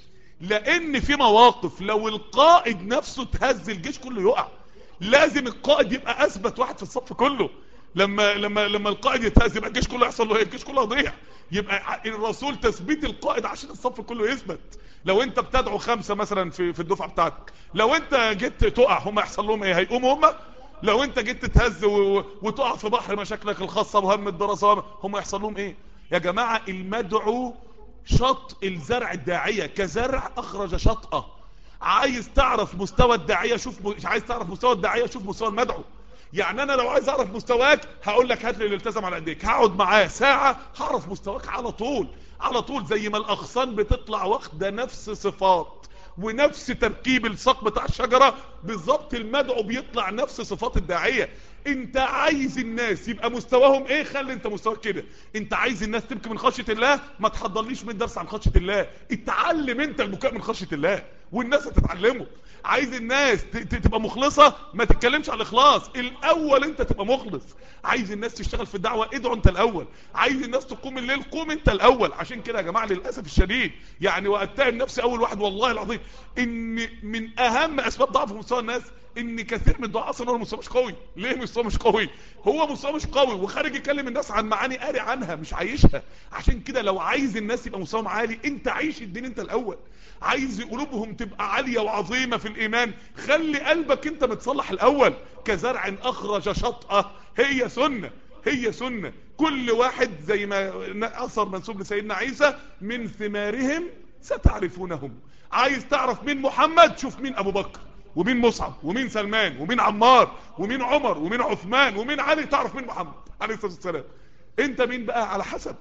لان في مواقف لو القائد نفسه تهز الجيش كله يقع لازم القائد يبقى اثبت واحد في الصف كله لما لما لما القائد يتهز يبقى الجيش كله يحصل له ايه الجيش كله يضيع يبقى الرسول تثبيت القائد عشان الصف كله يثبت لو انت بتدعو خمسة مثلا في في الدفعه بتاعتك لو انت جيت تقع هم يحصل لهم ايه هيقوموا هم لو انت جيت تتهز وتقع في بحر مشاكلك الخاصه وهم الدراسه هم يحصل لهم ايه يا جماعه المدعو شط الزرع الداعية كزرع اخرج شطأة عايز تعرف مستوى الداعية شوف م... عايز تعرف مستوى الداعية شوف مستوى المدعو يعني انا لو عايز اعرف مستواك هقول لك هات لي اللي التزم على ايديك هقعد معاه ساعة هعرف مستواك على طول على طول زي ما الاغصان بتطلع واخده نفس صفات ونفس تركيب الساق بتاع الشجرة بالظبط المدعو بيطلع نفس صفات الداعية انت عايز الناس يبقى مستواهم ايه خلي انت مستواك كده انت عايز الناس تبكي من خشية الله ما تحضرليش من درس عن خشية الله اتعلم انت البكاء من خشية الله والناس هتتعلمه عايز الناس تبقى مخلصة ما تتكلمش عن الاخلاص الاول انت تبقى مخلص عايز الناس تشتغل في الدعوة ادعو انت الاول عايز الناس تقوم الليل قوم انت الاول عشان كده يا جماعة للأسف الشديد يعني واتهم نفسي اول واحد والله العظيم ان من اهم اسباب ضعف مستوى الناس ان كثير من الدعاء اصلا هو مستوى مش قوي ليه مستوى مش قوي هو مستوى مش قوي وخارج يكلم الناس عن معاني قاري عنها مش عايشها عشان كده لو عايز الناس يبقى مستواهم عالي انت عايش الدين انت الاول عايز قلوبهم تبقى عالية وعظيمة في الايمان خلي قلبك انت متصلح الاول كزرع اخرج شطأة هي سنة هي سنة كل واحد زي ما اثر منسوب لسيدنا عيسى من ثمارهم ستعرفونهم عايز تعرف مين محمد شوف مين ابو بكر ومين مصعب ومين سلمان ومين عمار ومين عمر ومين عثمان ومين علي تعرف مين محمد عليه الصلاة والسلام انت مين بقى على حسب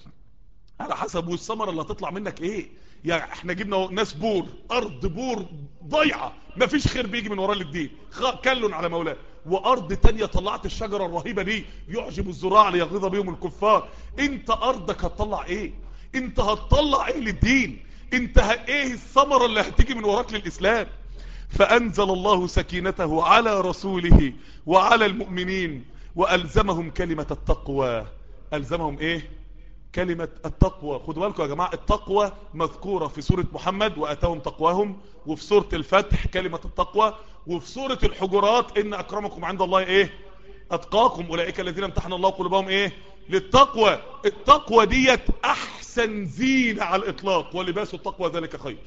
على حسب والثمره اللي هتطلع منك ايه يعني احنا جبنا ناس بور ارض بور ضيعه مفيش خير بيجي من وراء الدين كل على مولاه وارض تانية طلعت الشجرة الرهيبة دي يعجب الزراع ليغيظ بهم الكفار انت ارضك هتطلع ايه انت هتطلع ايه للدين انت ايه الثمرة اللي هتيجي من وراك للاسلام فانزل الله سكينته على رسوله وعلى المؤمنين والزمهم كلمة التقوى الزمهم ايه كلمة التقوى خدوا بالكم يا جماعة التقوى مذكورة في سورة محمد واتاهم تقواهم وفي سورة الفتح كلمة التقوى وفي سورة الحجرات ان اكرمكم عند الله ايه اتقاكم اولئك الذين امتحن الله قلوبهم ايه للتقوى التقوى ديت احسن زينة على الاطلاق ولباس التقوى ذلك خير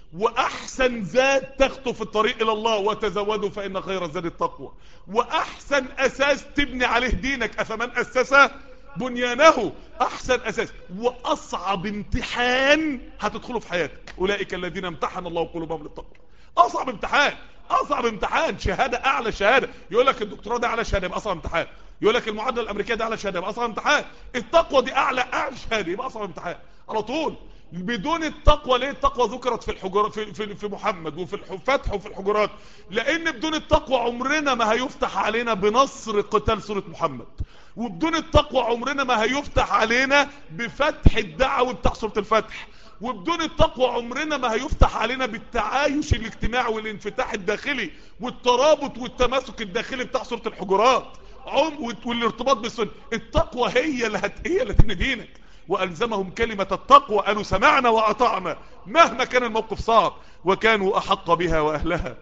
واحسن زاد تخطو الطريق الى الله وتزودوا فان خير الزاد التقوى واحسن اساس تبني عليه دينك افمن اسسه بنيانه احسن اساس واصعب امتحان هتدخله في حياتك اولئك الذين امتحن الله قلوبهم للتقوى اصعب امتحان اصعب امتحان شهادة اعلى شهادة يقول لك الدكتوراه ده اعلى شهادة يبقى اصعب امتحان يقول لك المعادلة الامريكية ده اعلى شهادة يبقى اصعب امتحان التقوى دي اعلى اعلى شهادة يبقى اصعب امتحان على طول بدون التقوى ليه التقوى ذكرت في الحجرات في, في, في محمد وفي الفتح وفي الحجرات لان بدون التقوى عمرنا ما هيفتح علينا بنصر قتال سورة محمد وبدون التقوى عمرنا ما هيفتح علينا بفتح الدعوة بتاع سورة الفتح وبدون التقوى عمرنا ما هيفتح علينا بالتعايش الاجتماعي والانفتاح الداخلي والترابط والتماسك الداخلي بتاع سورة الحجرات عم والارتباط بالسنة التقوى هي اللي هت... هي اللي تبني دينك وألزمهم كلمة التقوى أنه سمعنا وأطعنا مهما كان الموقف صعب وكانوا أحق بها وأهلها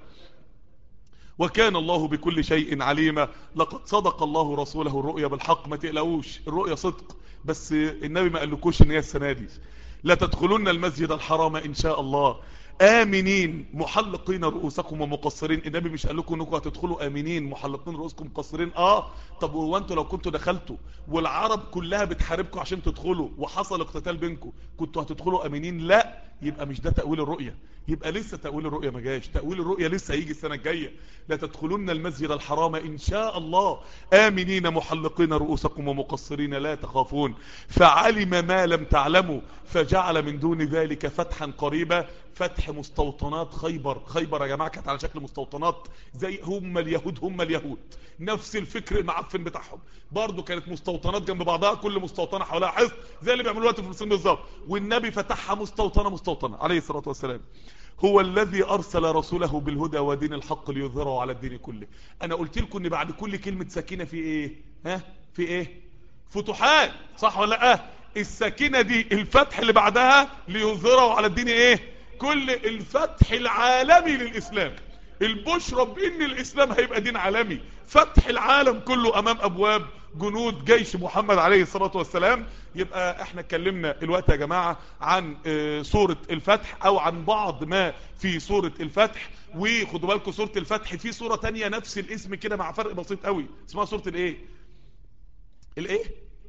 وكان الله بكل شيء عليما لقد صدق الله رسوله الرؤيا بالحق ما تقلقوش الرؤيا صدق بس النبي ما قالكوش ان هي السنة دي لا تدخلون المسجد الحرام ان شاء الله آمنين محلقين رؤوسكم ومقصرين النبي مش قال لكم انكم هتدخلوا آمنين محلقين رؤوسكم مقصرين اه طب هو انتوا لو كنتوا دخلتوا والعرب كلها بتحاربكم عشان تدخلوا وحصل اقتتال بينكم كنتوا هتدخلوا آمنين لا يبقى مش ده تأويل الرؤية يبقى لسه تأويل الرؤية ما جاش تأويل الرؤية لسه هيجي السنة الجاية لا تدخلون المسجد الحرام إن شاء الله آمنين محلقين رؤوسكم ومقصرين لا تخافون فعلم ما لم تعلموا فجعل من دون ذلك فتحا قريبا فتح مستوطنات خيبر خيبر يا جماعة كانت على شكل مستوطنات زي هم اليهود هم اليهود نفس الفكر المعفن بتاعهم برضو كانت مستوطنات جنب بعضها كل مستوطنة حولها حصن زي اللي بيعملوا دلوقتي في فلسطين بالظبط والنبي فتحها مستوطنة مستوطنة عليه الصلاة والسلام هو الذي أرسل رسوله بالهدى ودين الحق ليظهره على الدين كله أنا قلت لكم إن بعد كل كلمة سكينة في إيه ها في إيه فتوحات صح ولا لا السكينة دي الفتح اللي بعدها ليظهره على الدين إيه كل الفتح العالمي للإسلام البشرى بإن الإسلام هيبقى دين عالمي فتح العالم كله أمام أبواب جنود جيش محمد عليه الصلاة والسلام يبقى احنا اتكلمنا الوقت يا جماعة عن اه سورة الفتح او عن بعض ما في سورة الفتح وخدوا بالكم سورة الفتح في سورة تانية نفس الاسم كده مع فرق بسيط قوي اسمها سورة الايه الايه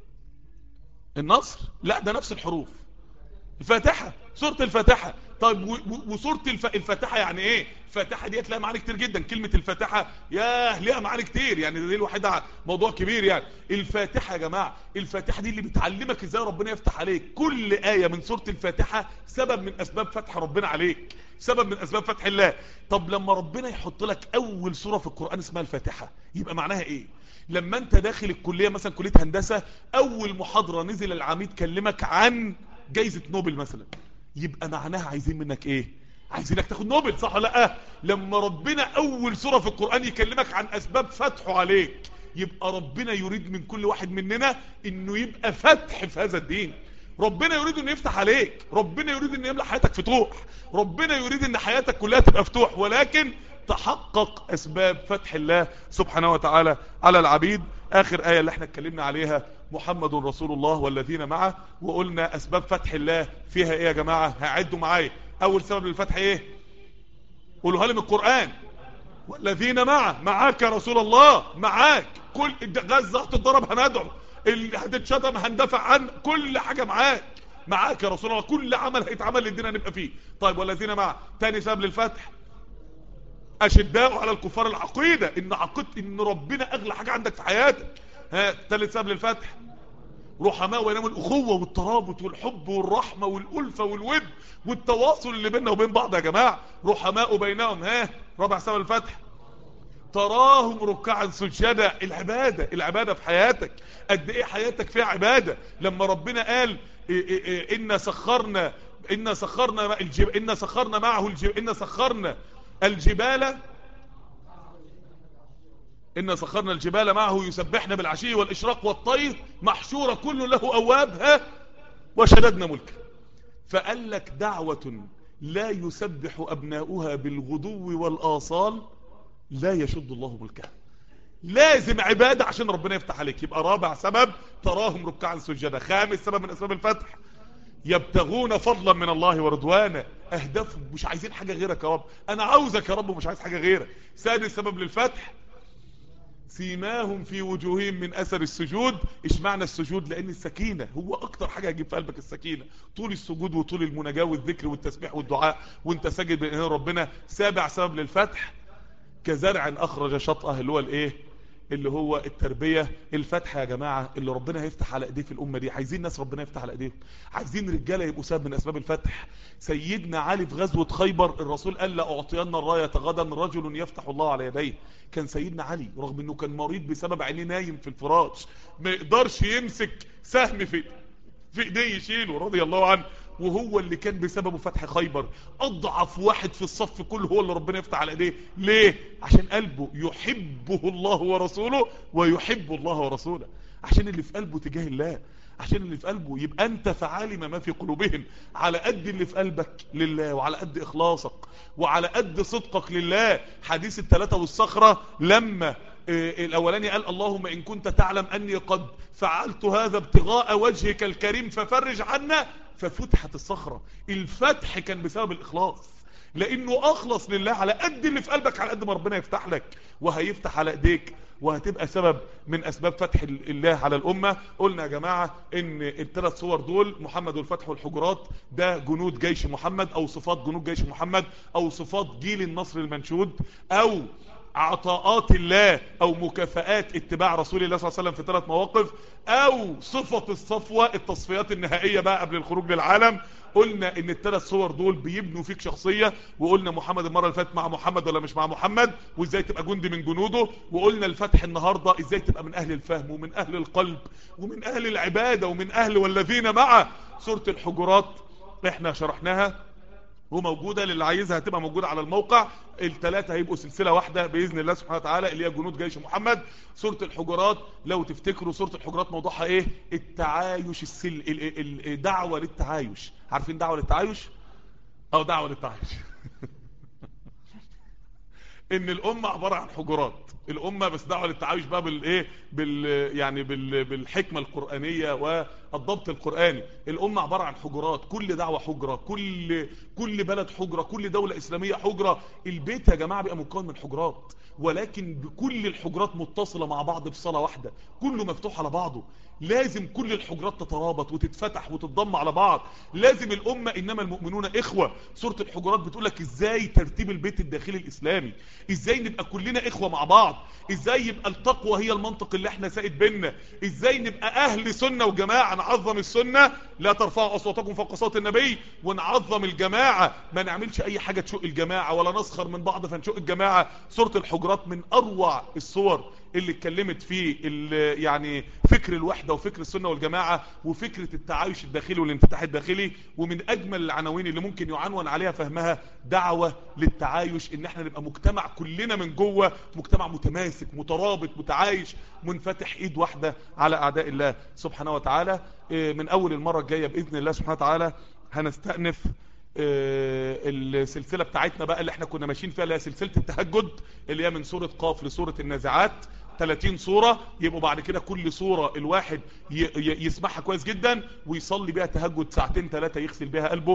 النصر لا ده نفس الحروف الفاتحة سورة الفاتحة طيب وسورة الف... الفاتحة يعني ايه الفاتحة ديت لها معاني كتير جدا كلمة الفاتحة ياه ليها معاني كتير يعني دي الوحيدة موضوع كبير يعني الفاتحة يا جماعة الفاتحة دي اللي بتعلمك ازاي ربنا يفتح عليك كل آية من سورة الفاتحة سبب من اسباب فتح ربنا عليك سبب من اسباب فتح الله طب لما ربنا يحط لك اول سورة في القرآن اسمها الفاتحة يبقى معناها ايه لما انت داخل الكلية مثلا كلية هندسة اول محاضرة نزل العميد كلمك عن جايزة نوبل مثلا يبقى معناها عايزين منك ايه عايزينك تاخد نوبل صح ولا لا لما ربنا اول سورة في القرآن يكلمك عن اسباب فتحه عليك يبقى ربنا يريد من كل واحد مننا انه يبقى فتح في هذا الدين ربنا يريد انه يفتح عليك ربنا يريد انه يملأ حياتك فتوح ربنا يريد ان حياتك كلها تبقى فتوح ولكن تحقق اسباب فتح الله سبحانه وتعالى على العبيد اخر اية اللي احنا اتكلمنا عليها محمد رسول الله والذين معه وقلنا اسباب فتح الله فيها ايه يا جماعة هعدوا معايا اول سبب للفتح ايه قولوها لي من القرآن والذين معه معاك يا رسول الله معاك كل غزة هتتضرب هندعو اللي هتتشتم هندفع عن كل حاجة معاك معاك يا رسول الله كل عمل هيتعمل للدين هنبقى فيه طيب والذين معه تاني سبب للفتح اشداء على الكفار العقيدة ان عقيدة ان ربنا اغلى حاجة عندك في حياتك ها تالت سبب للفتح رحماء وينام الاخوة والترابط والحب والرحمة والالفة والود والتواصل اللي بيننا وبين بعض يا جماعة رحماء بينهم ها رابع سبب الفتح تراهم ركعا سجدا العبادة العبادة في حياتك قد ايه حياتك فيها عبادة لما ربنا قال إيه إيه إيه إن سخرنا إن سخرنا الجب إن سخرنا معه الجب إن سخرنا الجبال إن سخرنا الجبال معه يسبحنا بالعشي والإشراق والطير محشورة كل له أوابها وشددنا ملكه فقال لك دعوة لا يسبح أبناؤها بالغدو والآصال لا يشد الله ملكها لازم عبادة عشان ربنا يفتح عليك يبقى رابع سبب تراهم ركعا سجدا خامس سبب من أسباب الفتح يبتغون فضلا من الله ورضوانا اهدافهم مش عايزين حاجة غيرك يا رب انا عاوزك يا رب ومش عايز حاجة غيرك سادس سبب للفتح سيماهم في وجوههم من اثر السجود ايش معنى السجود لان السكينة هو اكتر حاجة هتجيب في قلبك السكينة طول السجود وطول المناجاة والذكر والتسبيح والدعاء وانت ساجد بين ربنا سابع سبب للفتح كزرع اخرج شطأه اللي هو الايه اللي هو التربية الفتح يا جماعة اللي ربنا هيفتح على ايديه في الامة دي عايزين ناس ربنا يفتح على ايديهم عايزين رجالة يبقوا سبب من اسباب الفتح سيدنا علي في غزوة خيبر الرسول قال لأعطينا الراية غدا رجل يفتح الله على يديه كان سيدنا علي رغم انه كان مريض بسبب عينيه نايم في الفراش ما يقدرش يمسك سهم في في ايديه يشيله رضي الله عنه وهو اللي كان بسببه فتح خيبر اضعف واحد في الصف كله هو اللي ربنا يفتح على ايديه ليه عشان قلبه يحبه الله ورسوله ويحب الله ورسوله عشان اللي في قلبه تجاه الله عشان اللي في قلبه يبقى انت فعالم ما في قلوبهم على قد اللي في قلبك لله وعلى قد اخلاصك وعلى قد صدقك لله حديث الثلاثة والصخرة لما الاولاني قال اللهم ان كنت تعلم اني قد فعلت هذا ابتغاء وجهك الكريم ففرج عنا ففتحت الصخرة الفتح كان بسبب الاخلاص لانه اخلص لله على قد اللي في قلبك على قد ما ربنا يفتح لك وهيفتح على ايديك وهتبقى سبب من اسباب فتح الله على الامة قلنا يا جماعة ان الثلاث صور دول محمد والفتح والحجرات ده جنود جيش محمد او صفات جنود جيش محمد او صفات جيل النصر المنشود او عطاءات الله او مكافآت اتباع رسول الله صلى الله عليه وسلم في ثلاث مواقف او صفة الصفوة التصفيات النهائية بقى قبل الخروج للعالم قلنا ان الثلاث صور دول بيبنوا فيك شخصية وقلنا محمد المرة اللي فاتت مع محمد ولا مش مع محمد وازاي تبقى جندي من جنوده وقلنا الفتح النهاردة ازاي تبقى من اهل الفهم ومن اهل القلب ومن اهل العبادة ومن اهل والذين مع سورة الحجرات احنا شرحناها وموجودة للي عايزها هتبقى موجودة على الموقع الثلاثة هيبقوا سلسلة واحدة بإذن الله سبحانه وتعالى اللي هي جنود جيش محمد سورة الحجرات لو تفتكروا سورة الحجرات موضوعها ايه التعايش السل الدعوة للتعايش عارفين دعوة للتعايش او دعوة للتعايش ان الامة عبارة عن حجرات الامة بس دعوة للتعايش بقى بالايه بال يعني بال بالحكمة القرآنية والضبط القرآني الامة عبارة عن حجرات كل دعوة حجرة كل كل بلد حجرة كل دولة اسلامية حجرة البيت يا جماعة بيبقى مكون من حجرات ولكن بكل الحجرات متصلة مع بعض بصلاة واحدة كله مفتوح على بعضه لازم كل الحجرات تترابط وتتفتح وتتضم على بعض لازم الأمة إنما المؤمنون إخوة سورة الحجرات بتقولك إزاي ترتيب البيت الداخلي الإسلامي إزاي نبقى كلنا إخوة مع بعض إزاي يبقى التقوى هي المنطق اللي احنا سائد بينا إزاي نبقى أهل سنة وجماعة نعظم السنة لا ترفعوا أصواتكم فوق صوت النبي ونعظم الجماعة ما نعملش أي حاجة تشق الجماعة ولا نسخر من بعض فنشق الجماعة سورة الحجرات من أروع الصور اللي اتكلمت فيه يعني فكر الوحدة وفكر السنة والجماعة وفكرة التعايش الداخلي والانفتاح الداخلي ومن اجمل العناوين اللي ممكن يعنون عليها فهمها دعوة للتعايش ان احنا نبقى مجتمع كلنا من جوه مجتمع متماسك مترابط متعايش منفتح ايد واحدة على اعداء الله سبحانه وتعالى من اول المرة الجاية باذن الله سبحانه وتعالى هنستأنف السلسلة بتاعتنا بقى اللي احنا كنا ماشيين فيها اللي هي سلسلة التهجد اللي هي من سورة قاف لسورة النازعات 30 صورة يبقوا بعد كده كل صورة الواحد يسمعها كويس جدا ويصلي بيها تهجد ساعتين ثلاثة يغسل بيها قلبه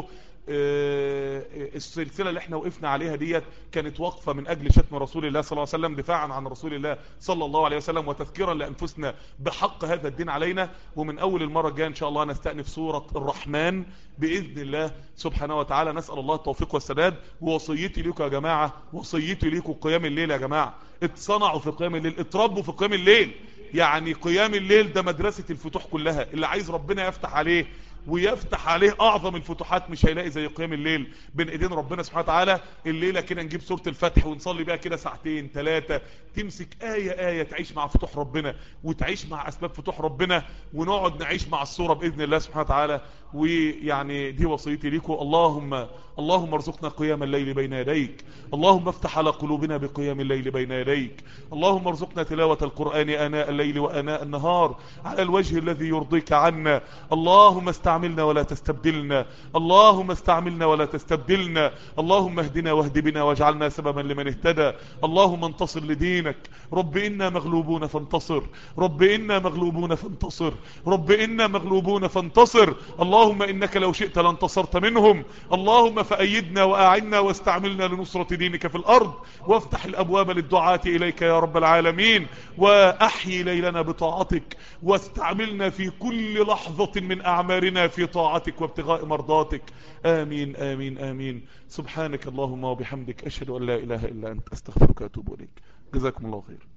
السلسلة اللي احنا وقفنا عليها ديت كانت وقفة من اجل شتم رسول الله صلى الله عليه وسلم دفاعا عن رسول الله صلى الله عليه وسلم وتذكيرا لانفسنا بحق هذا الدين علينا ومن اول المرة الجاية ان شاء الله نستأنف سورة الرحمن بإذن الله سبحانه وتعالى نسأل الله التوفيق والسداد ووصيتي لكم يا جماعة وصيتي لكم قيام الليل يا جماعة اتصنعوا في قيام الليل اتربوا في قيام الليل يعني قيام الليل ده مدرسة الفتوح كلها اللي عايز ربنا يفتح عليه ويفتح عليه اعظم الفتوحات مش هيلاقي زي قيام الليل بين ايدين ربنا سبحانه وتعالى الليله كده نجيب سوره الفتح ونصلي بيها كده ساعتين ثلاثه تمسك ايه ايه تعيش مع فتوح ربنا وتعيش مع اسباب فتوح ربنا ونقعد نعيش مع الصوره باذن الله سبحانه وتعالى ويعني دي وصيتي ليكم اللهم اللهم ارزقنا قيام الليل بين يديك اللهم افتح على قلوبنا بقيام الليل بين يديك اللهم ارزقنا تلاوة القرآن آناء الليل وآناء النهار على الوجه الذي يرضيك عنا اللهم استعملنا ولا تستبدلنا اللهم استعملنا ولا تستبدلنا اللهم اهدنا واهد بنا واجعلنا سببا لمن اهتدى اللهم انتصر لدينك رب إنا مغلوبون فانتصر رب إنا مغلوبون فانتصر رب إنا مغلوبون فانتصر اللهم إنك لو شئت لانتصرت منهم اللهم فأيدنا وأعنا واستعملنا لنصرة دينك في الأرض وافتح الأبواب للدعاة إليك يا رب العالمين وأحيي ليلنا بطاعتك واستعملنا في كل لحظة من أعمارنا في طاعتك وابتغاء مرضاتك آمين آمين آمين سبحانك اللهم وبحمدك أشهد أن لا إله إلا أنت أستغفرك وأتوب إليك جزاكم الله خير